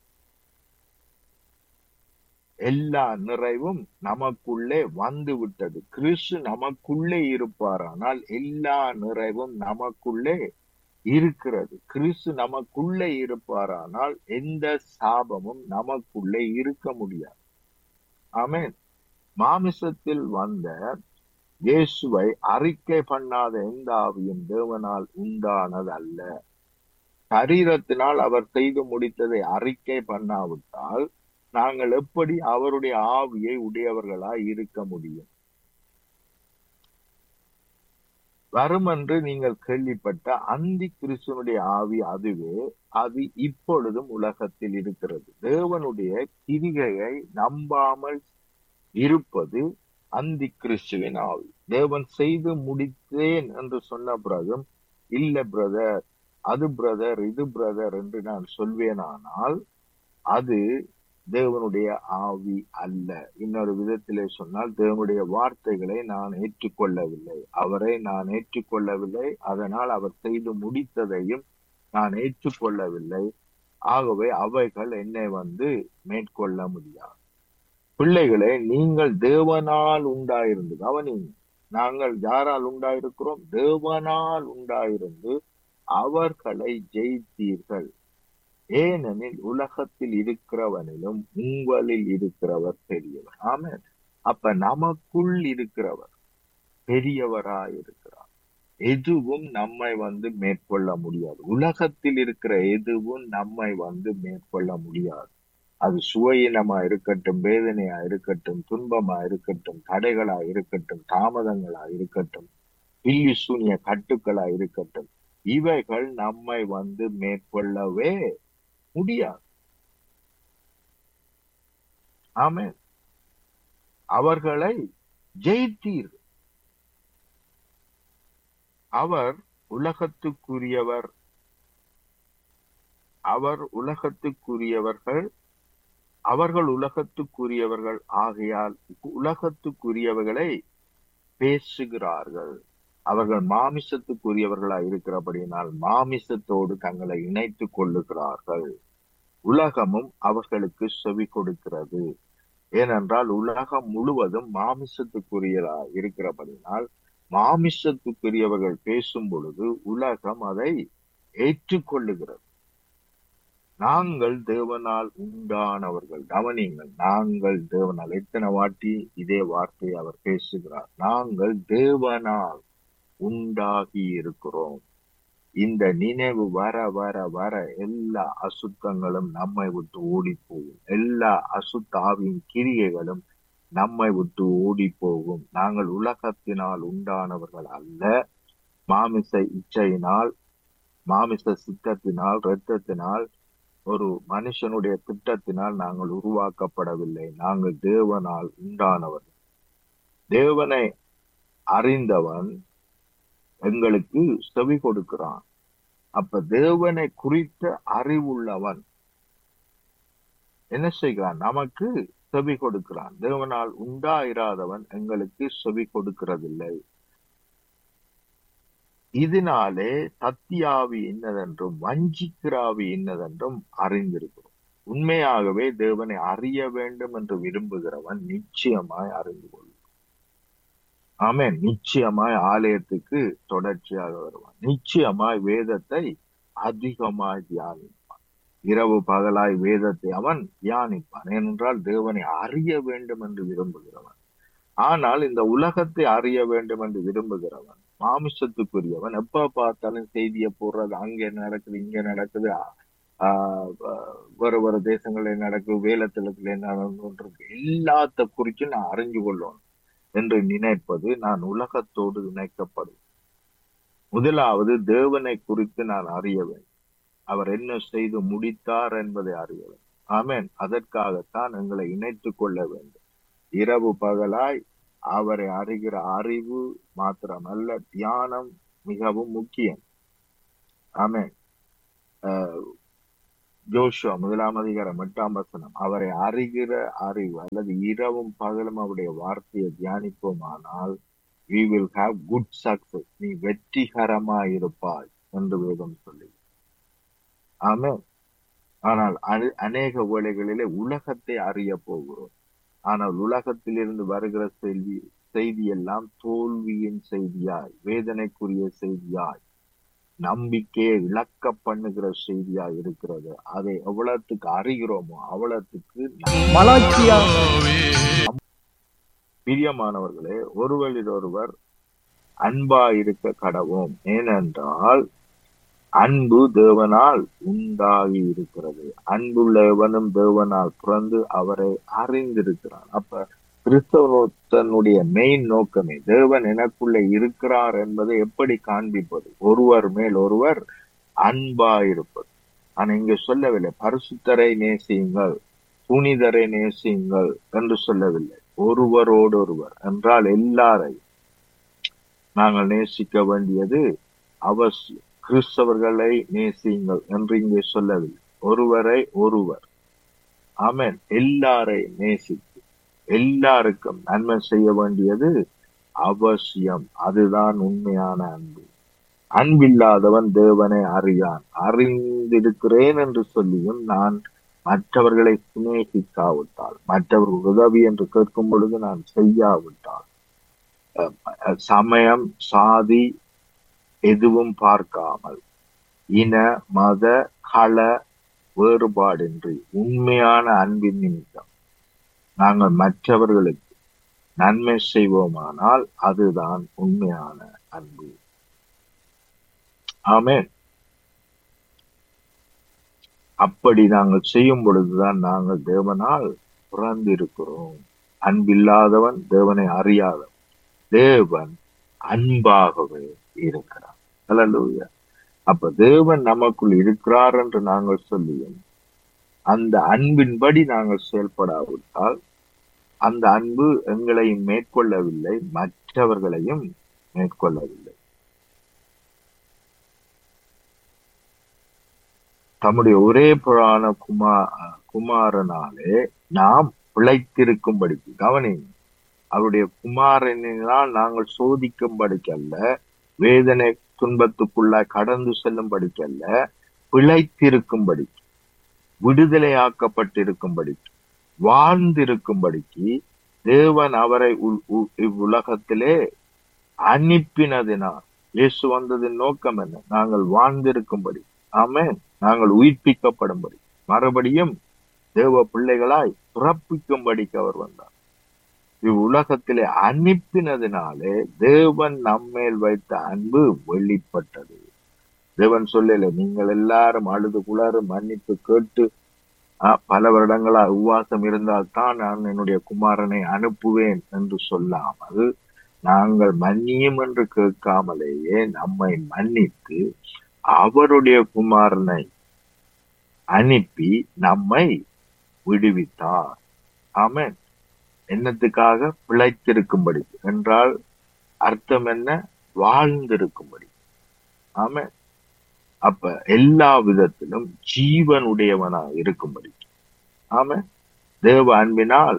எல்லா நிறைவும் நமக்குள்ளே வந்து விட்டது கிறிஸ்து நமக்குள்ளே இருப்பாரானால் எல்லா நிறைவும் நமக்குள்ளே இருக்கிறது கிறிஸ்து நமக்குள்ளே இருப்பாரானால் எந்த சாபமும் நமக்குள்ளே இருக்க முடியாது ஆமென் மாமிசத்தில் வந்த இயேசுவை அறிக்கை பண்ணாத எந்த ஆவியும் தேவனால் உண்டானது அல்ல சரீரத்தினால் அவர் செய்து முடித்ததை அறிக்கை பண்ணாவிட்டால் நாங்கள் எப்படி அவருடைய ஆவியை உடையவர்களாய் இருக்க முடியும் வரும் என்று நீங்கள் கேள்விப்பட்ட அந்தி கிறிஸ்துவனுடைய ஆவி அதுவே அது இப்பொழுதும் உலகத்தில் இருக்கிறது தேவனுடைய கிரிகையை நம்பாமல் இருப்பது அந்தி கிறிஸ்துவின் ஆவி தேவன் செய்து முடித்தேன் என்று சொன்ன பிறகும் இல்ல பிரதர் அது பிரதர் இது பிரதர் என்று நான் சொல்வேனானால் அது தேவனுடைய ஆவி அல்ல இன்னொரு விதத்திலே சொன்னால் தேவனுடைய வார்த்தைகளை நான் ஏற்றுக்கொள்ளவில்லை அவரை நான் ஏற்றுக்கொள்ளவில்லை அதனால் அவர் செய்து முடித்ததையும் நான் ஏற்றுக்கொள்ளவில்லை ஆகவே அவைகள் என்னை வந்து மேற்கொள்ள முடியாது பிள்ளைகளே நீங்கள் தேவனால் உண்டாயிருந்து கவனிங்க நாங்கள் யாரால் உண்டாயிருக்கிறோம் தேவனால் உண்டாயிருந்து அவர்களை ஜெயித்தீர்கள் ஏனெனில் உலகத்தில் இருக்கிறவனிலும் உங்களில் இருக்கிறவர் பெரியவர் ஆமென் அப்ப நமக்குள் இருக்கிறவர் பெரியவராய் இருக்கிறார் எதுவும் நம்மை வந்து மேற்கொள்ள முடியாது உலகத்தில் இருக்கிற எதுவும் நம்மை வந்து மேற்கொள்ள முடியாது அது சுவையினமா இருக்கட்டும் வேதனையா இருக்கட்டும் துன்பமா இருக்கட்டும் தடைகளா இருக்கட்டும் தாமதங்களா இருக்கட்டும் பில்லி சூனிய கட்டுக்களா இருக்கட்டும் இவைகள் நம்மை வந்து மேற்கொள்ளவே முடியாது ஆமென் அவர்களை ஜெயித்தீர் அவர் உலகத்துக்குரியவர் அவர் உலகத்துக்குரியவர்கள் அவர்கள் உலகத்துக்குரியவர்கள் ஆகையால் உலகத்துக்குரியவர்களை பேசுகிறார்கள் அவர்கள் மாமிசத்துக்குரியவர்களாய் இருக்கிறபடியினால் மாமிசத்தோடு தங்களை இணைத்துக் கொள்ளுகிறார்கள் உலகமும் அவர்களுக்கு செவி கொடுக்கிறது ஏனென்றால் உலகம் முழுவதும் மாமிசத்துக்குரியதா இருக்கிறபடினால் மாமிசத்துக்குரியவர்கள் பேசும் பொழுது உலகம் அதை ஏற்றுக்கொள்ளுகிறது நாங்கள் தேவனால் உண்டானவர்கள் கவனிங்கள் நாங்கள் தேவனால் எத்தனை வாட்டி இதே வார்த்தையை அவர் பேசுகிறார் நாங்கள் தேவனால் உண்டாகி இருக்கிறோம் இந்த நினைவு வர வர வர எல்லா அசுத்தங்களும் நம்மை விட்டு ஓடி போகும் எல்லா அசுத்தாவின் கிரியைகளும் நம்மை விட்டு ஓடி போகும் நாங்கள் உலகத்தினால் உண்டானவர்கள் அல்ல மாமிச இச்சையினால் மாமிச சித்தத்தினால் இரத்தத்தினால் ஒரு மனுஷனுடைய திட்டத்தினால் நாங்கள் உருவாக்கப்படவில்லை நாங்கள் தேவனால் உண்டானவர்கள் தேவனை அறிந்தவன் எங்களுக்கு செவி கொடுக்கிறான் அப்ப தேவனை குறித்த அறிவுள்ளவன் என்ன செய்கிறான் நமக்கு செவி கொடுக்கிறான் தேவனால் உண்டாயிராதவன் எங்களுக்கு செவி கொடுக்கிறதில்லை இதனாலே சத்தியாவி இன்னதென்றும் வஞ்சிக்கிறாவி இன்னதென்றும் அறிந்திருக்கிறோம் உண்மையாகவே தேவனை அறிய வேண்டும் என்று விரும்புகிறவன் நிச்சயமாய் அறிந்து கொள்ளும் ஆமென் நிச்சயமாய் ஆலயத்துக்கு தொடர்ச்சியாக வருவான் நிச்சயமாய் வேதத்தை அதிகமாய் தியானிப்பான் இரவு பகலாய் வேதத்தை அவன் தியானிப்பான் ஏனென்றால் தேவனை அறிய வேண்டும் என்று விரும்புகிறவன் ஆனால் இந்த உலகத்தை அறிய வேண்டும் என்று விரும்புகிறவன் மாமிசத்துக்குரியவன் எப்ப பார்த்தாலும் செய்தியை போடுறது அங்க நடக்குது இங்க நடக்குது ஆஹ் வேறு வேறு தேசங்கள்ல நடக்குது வேலத்தளத்துல என்ன நடந்துருக்கு எல்லாத்த குறிச்சும் நான் அறிஞ்சு கொள்ளணும் என்று நினைப்பது நான் உலகத்தோடு இணைக்கப்படும் முதலாவது தேவனை குறித்து நான் அறிய வேண்டும் அவர் என்ன செய்து முடித்தார் என்பதை அறிய வேண்டும் ஆமேன் அதற்காகத்தான் எங்களை இணைத்துக் கொள்ள வேண்டும் இரவு பகலாய் அவரை அறிகிற அறிவு மாத்திரமல்ல தியானம் மிகவும் முக்கியம் ஆமென் அஹ், ஜோஷுவா முதலாம் அதிகாரம் எட்டாம் வசனம் அவரை அறிகிற அறிவு அல்லது இரவும் பகலும் அவருடைய வார்த்தையை தியானிப்போமானால் we will have good success நீ வெற்றிகரமாயிருப்பாய் என்று வேதம் சொல்லி ஆமென் ஆனால் அனே- அநேக வேளைகளிலே உலகத்தை அறிய போகிறோம் ஆனால் உலகத்திலிருந்து வருகிற செய்தி செய்தி எல்லாம் தோல்வியின் செய்தியாய் வேதனைக்குரிய செய்தியாய் நம்பிக்கையை இழக்க பண்ணுகிற செய்தியாய் இருக்கிறது அதை எவ்வளவுக்கு அறிகிறோமோ அவ்வளவுக்கு மலாக்கியா பிரியமானவர்களே ஒருவரில் ஒருவர் அன்பா இருக்க கடவோம் ஏனென்றால் அன்பு தேவனால் உண்டாகி இருக்கிறது அன்புள்ளவனும் தேவனால் பிறந்து அவரை அறிந்திருக்கிறான் அப்ப கிறிஸ்தவனுடைய மெயின் நோக்கமே தேவன் எனக்குள்ளே இருக்கிறார் என்பதை எப்படி காண்பிப்பது ஒருவர் மேல் ஒருவர் அன்பா இருப்பது ஆனா இங்க சொல்லவில்லை பரிசுத்தரை நேசியுங்கள் புனிதரை நேசியுங்கள் என்று சொல்லவில்லை ஒருவரோடு ஒருவர் என்றால் எல்லாரை நாங்கள் நேசிக்க வேண்டியது அவசியம் கிறிஸ்தவர்களை நேசியுங்கள் என்று இங்கே சொல்லவில்லை ஒருவரை ஒருவர் ஆமென் எல்லாரை நேசித்து எல்லாருக்கும் நன்மை செய்ய வேண்டியது அவசியம் அதுதான் உண்மையான அன்பு அன்பில்லாதவன் தேவனை அறியான் அறிந்திருக்கிறேன் என்று சொல்லியும் நான் மற்றவர்களை சிநேகிக்காவிட்டால் மற்றவர்கள் உதவி என்று கேட்கும் பொழுது நான் செய்யாவிட்டால் அஹ், அஹ், சமயம் சாதி எதுவும் பார்க்காமல் இன மத கள வேறுபாடின்றி உண்மையான அன்பின் நிமித்தம் நாங்கள் மற்றவர்களுக்கு நன்மை செய்வோமானால் அதுதான் உண்மையான அன்பு ஆமென் அப்படி நாங்கள் செய்யும் பொழுதுதான் நாங்கள் தேவனால் பிறந்திருக்கிறோம் அன்பில்லாதவன் தேவனை அறியாதவன் தேவன் அன்பாகவே இருக்கிறார் அல்லேலூயா அப்ப தேவன் நமக்குள் இருக்கிறார் என்று நாங்கள் சொல்லியும் அந்த அன்பின்படி நாங்கள் செயல்படாவிட்டால் அந்த அன்பு எங்களையும் மேற்கொள்ளவில்லை மற்றவர்களையும் மேற்கொள்ளவில்லை தம்முடைய ஒரே புராண குமா குமாரனாலே நாம் பிழைத்திருக்கும்படிக்கு கவனிங்க அவருடைய குமாரனால் நாங்கள் சோதிக்கும்படிக்கல்ல வேதனை துன்பத்துக்குள்ளாய் கடந்து செல்லும்படிக்கல்ல பிழைத்திருக்கும்படிக்கு விடுதலையாக்கப்பட்டிருக்கும்படிக்கு வாழ்ந்திருக்கும்படிக்கு தேவன் அவரை உ- உ- இவ்வுலகத்திலே அனுப்பினதினால் இயேசு வந்ததின் நோக்கம் என்ன நாங்கள் வாழ்ந்திருக்கும்படி ஆமென் நாங்கள் உயிர்ப்பிக்கப்படும்படி மறுபடியும் தேவ பிள்ளைகளாய் பிறப்பிக்கும்படிக்கு அவர் வந்தார் இவ்வுலகத்திலே அனுப்பினதினாலே தேவன் நம்மேல் வைத்த அன்பு வெளிப்பட்டது தேவன் சொல்லல நீங்கள் எல்லாரும் அழுது குளறு மன்னிப்பு கேட்டு ஆ, பல வருடங்களா உபவாசம் இருந்தால் தான் நான் என்னுடைய குமாரனை அனுப்புவேன் என்று சொல்லாமல் நாங்கள் மன்னியும் என்று கேட்காமலேயே நம்மை மன்னித்து அவருடைய குமாரனை அனுப்பி நம்மை விடுவித்தார் ஆமென் என்னத்துக்காக பிழைத்திருக்கும்படி என்றால் அர்த்தம் என்ன வாழ்ந்திருக்கும்படி ஆமென் அப்ப எல்லா விதத்திலும் ஜீவனுடையவனா இருக்கும்படி ஆமென் தேவ அன்பினால்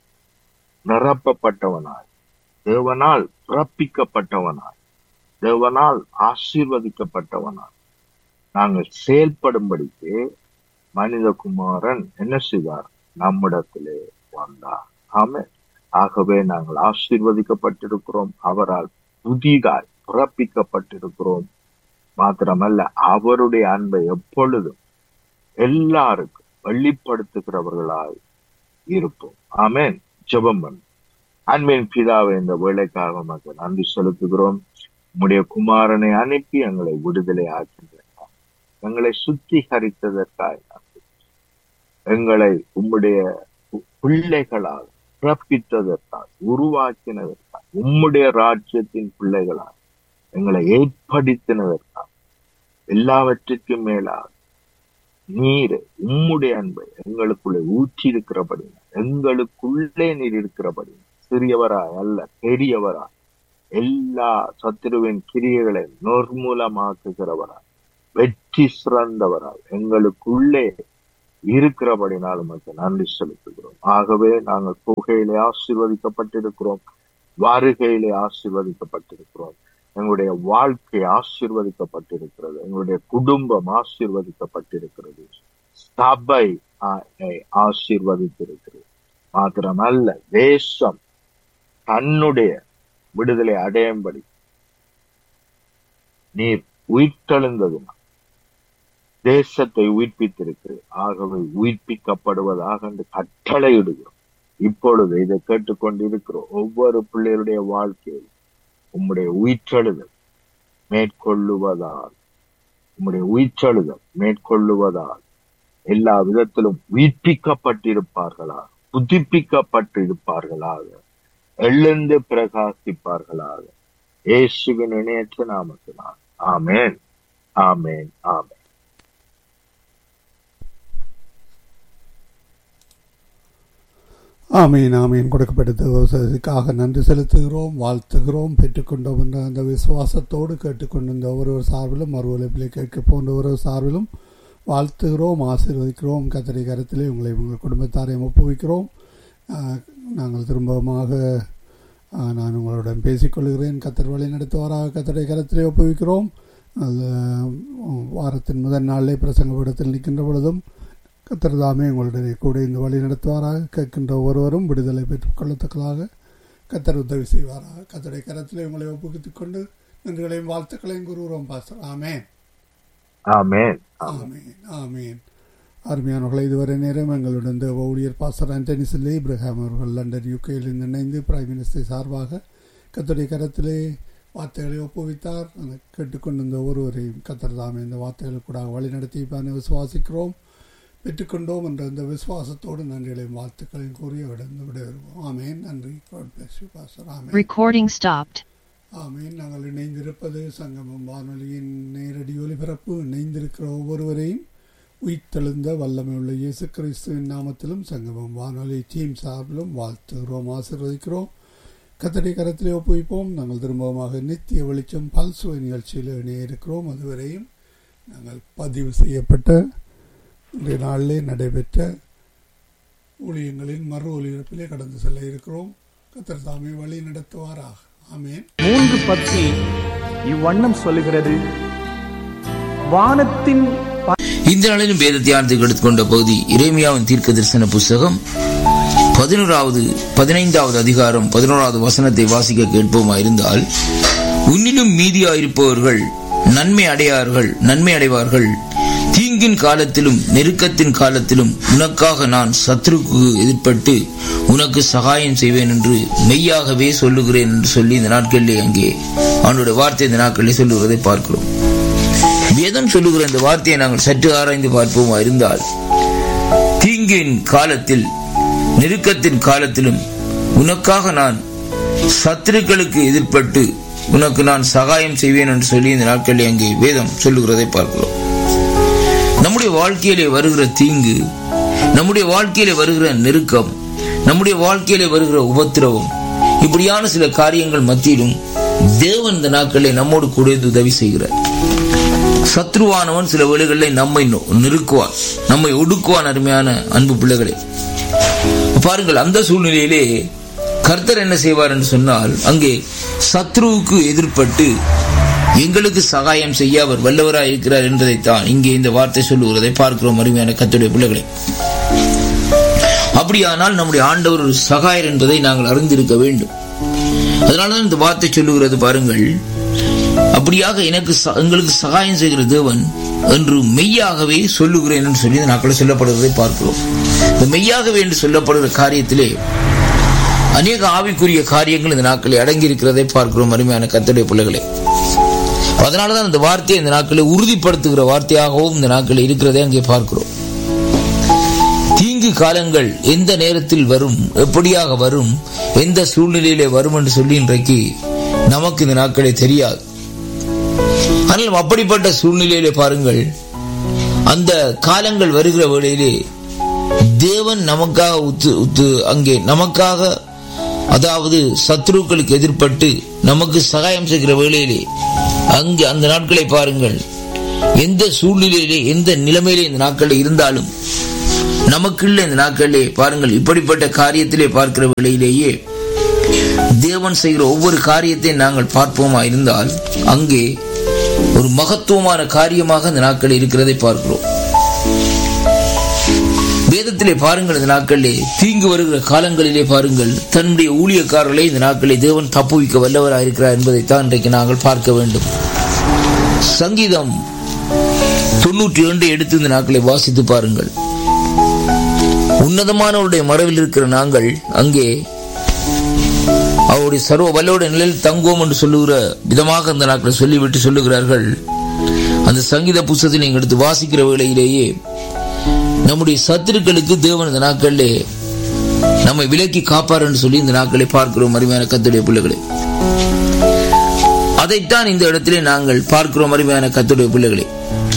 நிரப்பப்பட்டவனாய் தேவனால் பிறப்பிக்கப்பட்டவனாய் தேவனால் ஆசீர்வதிக்கப்பட்டவனாய் நாங்கள் செயல்படும்படிக்கு மனிதகுமாரன் என்ன செய்தார் நம்மிடத்திலே வந்தார் ஆமென் ஆகவே நாங்கள் ஆசீர்வதிக்கப்பட்டிருக்கிறோம் அவரால் புதிதாய் பிறப்பிக்கப்பட்டிருக்கிறோம் மாத்திரமல்ல அவருடைய அன்பை எப்பொழுதும் எல்லாருக்கும் வெளிப்படுத்துகிறவர்களாய் இருப்போம் ஆமென் ஜெபம் பண்ணு அன்பின் பிதாவை இந்த வேலைக்காக மக்கள் நன்றி செலுத்துகிறோம் உம்முடைய குமாரனை அனுப்பி எங்களை விடுதலை ஆக்கின்றார் எங்களை சுத்திகரித்ததற்காக நன்றி எங்களை உம்முடைய பு- பிள்ளைகளால் பிறப்பித்ததற்காக உருவாக்கினதற்காக உம்முடைய ராஜ்யத்தின் பிள்ளைகளால் எங்களை ஏற்படுத்தினதற்காக எல்லாவற்றுக்கும் மேலாக நீர் உம்முடைய அன்பை எங்களுக்குள்ளே ஊற்றி இருக்கிறபடி எங்களுக்குள்ளே நீர் இருக்கிறபடி சிறியவராய் அல்ல பெரியவராய் எல்லா சத்துருவின் கிரியைகளை நிர்மூலமாக்குகிறவராய் வெற்றி சிறந்தவராய் எங்களுக்குள்ளே இருக்கிறபடினால் உமக்கு நன்றி செலுத்துகிறோம் ஆகவே நாங்கள் புகையிலே ஆசீர்வதிக்கப்பட்டிருக்கிறோம் வருகையிலே ஆசீர்வதிக்கப்பட்டிருக்கிறோம் எங்களுடைய வாழ்க்கை ஆசீர்வதிக்கப்பட்டிருக்கிறது எங்களுடைய குடும்பம் ஆசீர்வதிக்கப்பட்டிருக்கிறது சபை ஆ- ஆசீர்வதித்திருக்கிறது மாத்திரமல்ல தேசம் தன்னுடைய விடுதலை அடையும்படி நீர் உயிர்த்தெழுந்ததுனா தேசத்தை உயிர்ப்பித்திருக்கிறது ஆகவே உயிர்ப்பிக்கப்படுவதாக என்று கட்டளையிடுகிறோம் இப்பொழுது இதை கேட்டுக்கொண்டிருக்கிற ஒவ்வொரு பிள்ளைகளுடைய வாழ்க்கையில் உம்முடைய உயிர்த்தெழுதல் மேற்கொள்ளுவதால் உம்முடைய உயிர்த்தெழுதல் மேற்கொள்ளுவதால் எல்லா விதத்திலும் உயிர்ப்பிக்கப்பட்டிருப்பார்களாக புதுப்பிக்கப்பட்டிருப்பார்களாக எழுந்து பிரகாசிப்பார்களாக இயேசுவின் இணையற்ற நாமத்தினால் ஆமென் ஆமென் ஆமென் ஆமீன் ஆமீன் கொடுக்கப்பட்ட வசதிக்காக நன்றி செலுத்துகிறோம் வாழ்த்துகிறோம் பெற்றுக்கொண்டோம் என்ற அந்த விசுவாசத்தோடு கேட்டுக்கொண்டிருந்த ஒவ்வொரு சார்பிலும் மறு ஒலிப்பிலை கேட்க போன்ற ஒரு சார்பிலும் வாழ்த்துகிறோம் ஆசீர்வதிக்கிறோம் கத்தரை கருத்திலே உங்களை உங்கள் குடும்பத்தாரையும் ஒப்புவிக்கிறோம் ஆஹ், நாங்கள் திரும்பமாக ஆஹ், நான் உங்களுடன் பேசிக்கொள்கிறேன் கத்தர் வழி நடத்துவாராக கத்தரை கருத்திலே ஒப்புவிக்கிறோம் அது உம், வாரத்தின் முதல் நாளிலே பிரசங்க படத்தில் நிற்கின்ற பொழுதும் கத்தர் தாமே உங்களுடைய கூட இந்த வழி நடத்துவாராக கேட்கின்ற ஒருவரும் விடுதலை பெற்றுக் கொள்ளத்தக்கதாக கத்தர் உதவி செய்வாராக கத்தருடைய கரத்திலே உங்களை ஒப்புவித்துக் கொண்டு நன்றிகளையும் வாழ்த்துக்களையும் கூறுகிறோம் பாஸ்டர் ஆமேன் ஆமென் ஆமீன் ஆமீன் அருமையானவர்களை இதுவரை நேரம் எங்களுடன் தேவ ஊழியர் பாஸ்டர் ஆண்டனி சில்லே இப்ரஹாம் அவர்கள் லண்டன் யூகேயில் இருந்து இணைந்து பிரைம் மினிஸ்டர் சார்பாக கத்தருடைய கரத்திலே வார்த்தைகளை ஒப்புவித்தார் அந்த கேட்டுக்கொண்டிருந்த ஒருவரையும் கத்தர் தாமே இந்த வார்த்தைகளுக்கூடாக வழி நடத்தி விசுவாசிக்கிறோம் பெற்றுக்கொண்டோம் என்ற இந்த விசுவாசத்தோடு நன்றிகளையும் வாழ்த்துக்களையும் கூறி விடந்து விட வருவோம் ஆமேன் நன்றி God bless you, Pastor. Amen Recording stopped. ஆமீன் நாங்கள் இணைந்திருப்பது சங்கமம் வானொலியின் நேரடி ஒலிபரப்பு இணைந்திருக்கிற ஒவ்வொருவரையும் உயிர்த்தெழுந்த வல்லமை உள்ள இயேசு கிறிஸ்துவின் நாமத்திலும் சங்கமம் வானொலி டீம் சார்பிலும் வாழ்த்துகிறோம் ஆசீர்வதிக்கிறோம் கத்தடி கரத்திலே ஒப்புவிப்போம் நாங்கள் திரும்பமாக நித்திய வெளிச்சம் பல்சுவை நிகழ்ச்சியில் இணைய இருக்கிறோம் அதுவரையும் நாங்கள் பதிவு செய்யப்பட்ட இன்றைய நாளிலே நடைபெற்ற ஊழியங்களின் மறு ஒலிபரப்பிலே கடந்து செல்ல இருக்கிறோம் கத்தர் தாமே வழி நடத்துவாராக ஆமேன் மூன்று பத்து இவ்வண்ணம் சொல்லுகிறது வானத்தின் இந்த நாளிலும் வேத தியானத்துக்கு எடுத்துக்கொண்ட பகுதி இறைமியாவின் தீர்க்க தரிசன புஸ்தகம் பதினோராவது பதினைந்தாவது அதிகாரம் பதினோராவது வசனத்தை வாசிக்க கேட்போமா இருந்தால் உன்னிலும் மீதியாயிருப்பவர்கள் நன்மை அடையார்கள் நன்மை அடைவார்கள் தீங்கின் காலத்திலும் நெருக்கத்தின் காலத்திலும் உனக்காக நான் சத்ருக்கு எதிர்ப்பட்டு உனக்கு சகாயம் செய்வேன் என்று மெய்யாகவே சொல்லுகிறேன் என்று சொல்லி இந்த நாட்களிலே அங்கே அவனுடைய வார்த்தை இந்த நாட்களிலே சொல்லுகிறதை பார்க்கிறோம் வேதம் சொல்லுகிற இந்த வார்த்தையை நாங்கள் சற்று ஆராய்ந்து பார்ப்போமா இருந்தால் தீங்கின் காலத்தில் நெருக்கத்தின் காலத்திலும் உனக்காக நான் சத்துருக்களுக்கு எதிர்ப்பட்டு உனக்கு நான் சகாயம் செய்வேன் என்று சொல்லி இந்த நாட்களில் அங்கே வேதம் சொல்லுகிறதை பார்க்கிறோம் நம்முடைய வாழ்க்கையிலே வருகிற தீங்கு நம்முடைய வாழ்க்கையிலே வருகிற நெருக்கம் நம்முடைய வாழ்க்கையிலே வருகிற உபத்திரவம் இப்படியான சில காரியங்கள் மத்தியிலும் தேவன் இந்த நாட்களிலே நம்மோடு கூட இருந்து உதவி செய்கிறார் சத்ருவானவன் சில வேளைகளில் நம்மை நொ- நெருக்குவான் நம்மை ஒடுக்குவான் அருமையான அன்பு பிள்ளைகளே பாருங்கள் அந்த சூழ்நிலையிலே கர்த்தர் என்ன செய்வார் என்று சொன்னால் அங்கே சத்ருவுக்கு எதிர்ப்பட்டு எங்களுக்கு சகாயம் செய்ய அவர் வல்லவராய் இருக்கிறார் என்பதைத்தான் இங்கே இந்த வார்த்தை சொல்லுகிறதை பார்க்கிறோம் அருமையான கர்த்தருடைய பிள்ளைகளே அப்படியானால் நம்முடைய ஆண்டவர் ஒரு சகாயர் என்பதை நாங்கள் அறிந்திருக்க வேண்டும் அதனாலதான் இந்த வார்த்தை சொல்லுகிறது பாருங்கள் அப்படியாக எனக்கு ச- எங்களுக்கு சகாயம் செய்கிற தேவன் என்று மெய்யாகவே சொல்லுகிறேன் என்று சொல்லி இந்த நாட்களில் சொல்லப்படுவதை பார்க்கிறோம் இந்த மெய்யாகவே என்று சொல்லப்படுகிற காரியத்திலே அநேக ஆவிக்குரிய காரியங்கள் இந்த நாட்களில் அடங்கி இருக்கிறதை பார்க்கிறோம் அருமையான கத்தடைய பிள்ளைகளே அதனாலதான் இந்த வார்த்தையை இந்த நாட்களில் உறுதிப்படுத்துகிற வார்த்தையாகவும் இந்த நாட்களில் இருக்கிறதை அங்கே பார்க்கிறோம் தீங்கு காலங்கள் எந்த நேரத்தில் வரும் எப்படியாக வரும் எந்த சூழ்நிலையிலே வரும் என்று சொல்லி இன்றைக்கு நமக்கு இந்த நாட்களே தெரியாது ஆனால் அப்படிப்பட்ட சூழ்நிலையிலே பாருங்கள் அந்த காலங்கள் வருகிற வேளையிலே தேவன் நமக்காக உத்து உத்து அங்கே நமக்காக அதாவது சத்ருக்களுக்கு எதிர்ப்பட்டு நமக்கு சகாயம் செய்கிற வேளையிலே அங்கு அந்த நாட்களை பாருங்கள் எந்த சூழ்நிலையிலே எந்த நிலைமையிலே இந்த நாட்களில் இருந்தாலும் நமக்குள்ள இந்த நாட்களிலே பாருங்கள் இப்படிப்பட்ட காரியத்திலே பார்க்கிற வேளையிலேயே தேவன் செய்கிற ஒவ்வொரு காரியத்தையும் நாங்கள் பார்ப்போமா இருந்தால் அங்கே ஒரு மகத்துவமான காரியமாக இந்த நாட்களில் இருக்கிறதை பார்க்கிறோம் வேதத்திலே பாருங்கள் இந்த நாட்களிலே தீங்கு வருகிற காலங்களிலே பாருங்கள் தன்னுடைய ஊழியக்காரர்களை இந்த நாட்களிலே தேவன் தப்புவிக்க வல்லவராக இருக்கிறார் என்பதைத்தான் இன்றைக்கு நாங்கள் பார்க்க வேண்டும் சங்கீதம் தொண்ணூற்றி இரண்டு எடுத்து இந்த நாட்களை வாசித்து பாருங்கள் உன்னதமானவருடைய மறைவில் இருக்கிற நாங்கள் அங்கே அவருடைய சர்வ வல்லோட நிலையில் தங்குவோம் என்று சொல்லுகிற விதமாக அந்த நாட்களை சொல்லிவிட்டு சொல்லுகிறார்கள் அந்த சங்கீத புஸ்தத்தை நீங்கள் எடுத்து வாசிக்கிற வேளையிலேயே நம்முடைய சத்துருக்களுக்கு தேவன் இந்த நாட்களிலே நம்மை விலக்கி காப்பார் என்று சொல்லி இந்த நாட்களை பார்க்கிறோம் அருமையான கத்துடைய பிள்ளைகளை அதைத்தான் இந்த இடத்திலே நாங்கள் பார்க்கிறோம் அருமையான கத்துடைய பிள்ளைகளை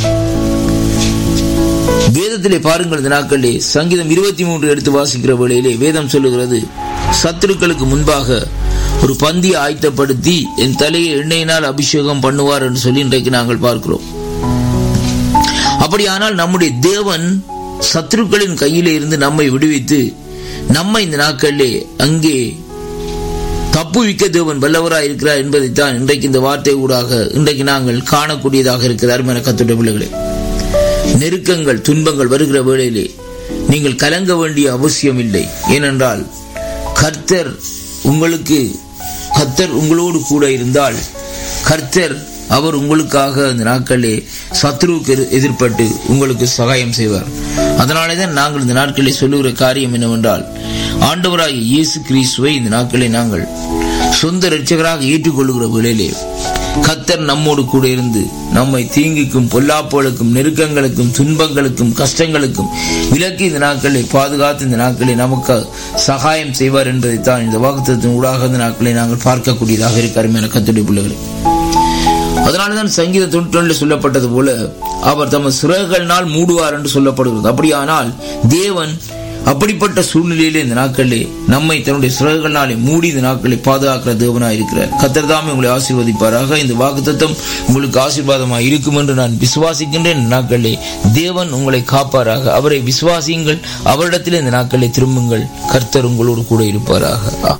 வேதத்திலே பாருங்கள் இந்த நாட்களிலே சங்கீதம் இருபத்தி மூன்று எடுத்து வாசிக்கிற வேளையிலே வேதம் சொல்லுகிறது சத்துருக்களுக்கு முன்பாக ஒரு பந்தியை ஆயத்தப்படுத்தி என் தலையை எண்ணெயினால் அபிஷேகம் பண்ணுவார் என்று சொல்லி இன்றைக்கு நாங்கள் பார்க்கிறோம் அப்படியானால் நம்முடைய தேவன் சத்துருக்களின் கையிலே இருந்து நம்மை விடுவித்து நம்மை இந்த நாட்களிலே அங்கே தப்புவிக்க தேவன் வல்லவராய் இருக்கிறார் என்பதைத்தான் இன்றைக்கு இந்த வார்த்தை ஊடாக இன்றைக்கு நாங்கள் காணக்கூடியதாக இருக்கிற அருமையான கத்துடைய பிள்ளைகளே நெருக்கங்கள் துன்பங்கள் வருகிற வேளையிலே நீங்கள் கலங்க வேண்டிய அவசியம் இல்லை ஏனென்றால் கர்த்தர் உங்களுக்கு கர்த்தர் உங்களோடு கூட இருந்தால் கர்த்தர் அவர் உங்களுக்காக அந்த நாட்களிலே சத்ருவுக்கு எதிர்- எதிர்ப்பட்டு உங்களுக்கு சகாயம் செய்வார் அதனாலே தான் நாங்கள் இந்த நாட்களிலே சொல்லுகிற காரியம் என்னவென்றால் ஆண்டவராகிய இயேசு கிறிஸ்துவை இந்த நாட்களை நாங்கள் சொந்த இரட்சகராக ஏற்றுக்கொள்ளுகிற வேளையிலே கத்தர் நம்மோடு கூட இருந்து நம்மை தீங்குக்கும் பொல்லாப்புகளுக்கும் நெருக்கங்களுக்கும் துன்பங்களுக்கும் கஷ்டங்களுக்கும் விலக்கி இந்த நாட்களை பாதுகாத்து இந்த நாட்களை நமக்கு சகாயம் செய்வார் என்பதைத்தான் இந்த வாக்குத்தத்தின் ஊடாக இந்த நாட்களை நாங்கள் பார்க்கக்கூடியதாக இருக்க அருமையான கத்துடைய பிள்ளைகளை அதனாலதான் சங்கீத தொண்ணூற்றி சொல்லப்பட்டது போல அவர் தமது சிறகுகளினால் மூடுவார் என்று சொல்லப்படுகிறது அப்படியானால் தேவன் அப்படிப்பட்ட சூழ்நிலையிலே இந்த நாட்களிலே நம்மை தன்னுடைய சிறகுகளினாலே மூடி இந்த நாட்களை பாதுகாக்கிற தேவனாய் இருக்கிறார் கத்தர் தாமே உங்களை ஆசீர்வதிப்பாராக இந்த வாக்குத்தத்தம் உங்களுக்கு ஆசீர்வாதமாக இருக்கும் என்று நான் விசுவாசிக்கின்றேன் இந்த நாட்களிலே தேவன் உங்களை காப்பாராக அவரை விசுவாசியுங்கள் அவரிடத்திலே இந்த நாட்களை திரும்புங்கள் கர்த்தர் உங்களோடு கூட இருப்பாராக ஆ.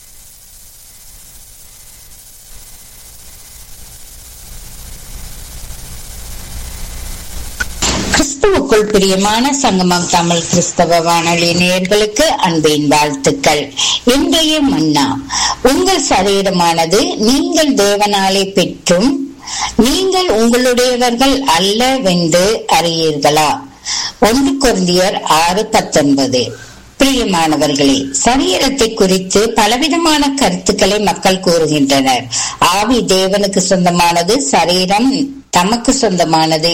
கிறிஸ்துவுக்குள் பிரியமான சங்கமம் தமிழ் கிறிஸ்தவ வானொலி நேயர்களுக்கு அன்பின் வாழ்த்துக்கள் இன்றைய மன்னா உங்கள் சரீரமானது நீங்கள் தேவனாலே பெற்றும் நீங்கள் உங்களுடையவர்கள் அல்லவென்று அறியீர்களா ஒன்று குருந்தியர் ஆறு பத்தொன்பது பிரியமானவர்களே சரீரத்தை குறித்து பலவிதமான கருத்துக்களை மக்கள் கூறுகின்றனர் ஆவி தேவனுக்கு சொந்தமானது சரீரம் தமக்கு சொந்தமானது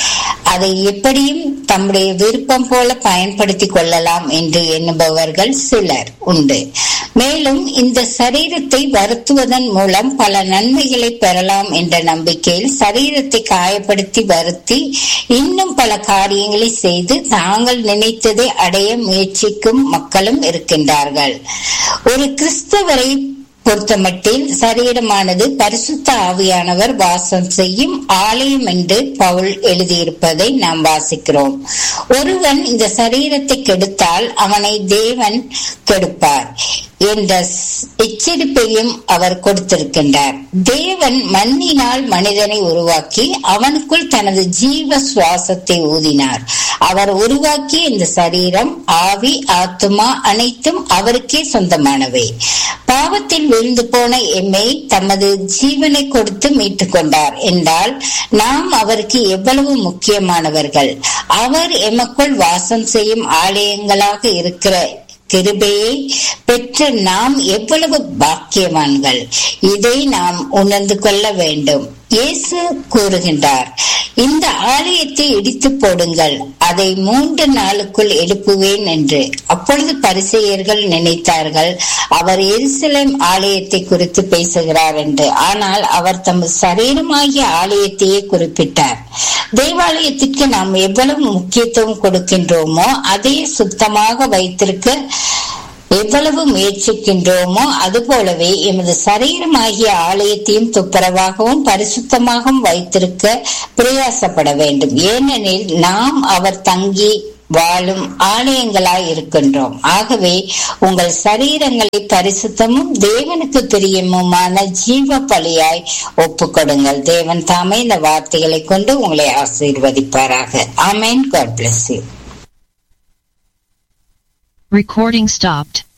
அதை எப்படியும் தம்முடைய விருப்பம் போல பயன்படுத்திக் கொள்ளலாம் என்று எண்ணுபவர்கள் சிலர் உண்டு மேலும் இந்த சரீரத்தை வருத்துவதன் மூலம் பல நன்மைகளை பெறலாம் என்ற நம்பிக்கையில் சரீரத்தை காயப்படுத்தி வருத்தி இன்னும் பல காரியங்களை செய்து தாங்கள் நினைத்ததை அடைய முயற்சிக்கும் மக்களும் இருக்கின்றார்கள் ஒரு கிறிஸ்தவரை பொறுத்தமட்டில் சரீரமானது பரிசுத்த ஆவியானவர் வாசம் செய்யும் ஆலயம் என்று பவுல் எழுதியிருப்பதை நாம் வாசிக்கிறோம் ஒருவன் இந்த சரீரத்தை கெடுத்தால் அவனை தேவன் கெடுப்பார் என்ற ஸ்- எச்சரிப்பையும் அவர் கொடுத்திருக்கின்றார் தேவன் மண்ணினால் மனிதனை உருவாக்கி அவனுக்குள் தனது ஜீவ சுவாசத்தை ஊதினார் அவர் உருவாக்கிய இந்த சரீரம் ஆவி ஆத்துமா அனைத்தும் அவருக்கே சொந்தமானவை பாவத்தில் விழுந்து போன எம்மை தமது ஜீவனை கொடுத்து மீட்டுக் கொண்டார் என்றால் நாம் அவருக்கு எவ்வளவு முக்கியமானவர்கள் அவர் எமக்குள் வாசம் செய்யும் ஆலயங்களாக இருக்கிற கிருபையை பெற்ற நாம் எவ்வளவு பாக்கியவான்கள் இதை நாம் உணர்ந்து கொள்ள வேண்டும் இயேசு கூறுகின்றார் இந்த ஆலயத்தை இடித்து போடுங்கள் அதை மூன்று நாளுக்குள் எழுப்புவேன் என்று அப்பொழுது பரிசெயர்கள் நினைத்தார்கள் அவர் எருசலேம் ஆலயத்தை குறித்து பேசுகிறார் என்று ஆனால் அவர் தமது சரீரமாகிய ஆலயத்தையே குறிப்பிட்டார் தேவாலயத்திற்கு நாம் எவ்வளவு முக்கியத்துவம் கொடுக்கின்றோமோ அதை சுத்தமாக வைத்திருக்க எவ்வளவு முயற்சிக்கின்றோமோ அதுபோலவே எமது சரீரமாகிய ஆலயத்தையும் துப்புரவாகவும் பரிசுத்தமாகவும் வைத்திருக்க பிரயாசப்பட வேண்டும் ஏனெனில் நாம் அவர் தங்கி வாழும் ஆலயங்களாய் இருக்கின்றோம் ஆகவே உங்கள் சரீரங்களை பரிசுத்தமும் தேவனுக்கு பிரியமுமான ஜீவ பலியாய் ஒப்புக்கொடுங்கள் தேவன் தாமே இந்த வார்த்தைகளை கொண்டு உங்களை ஆசீர்வதிப்பாராக ஆமேன் God bless you Recording stopped.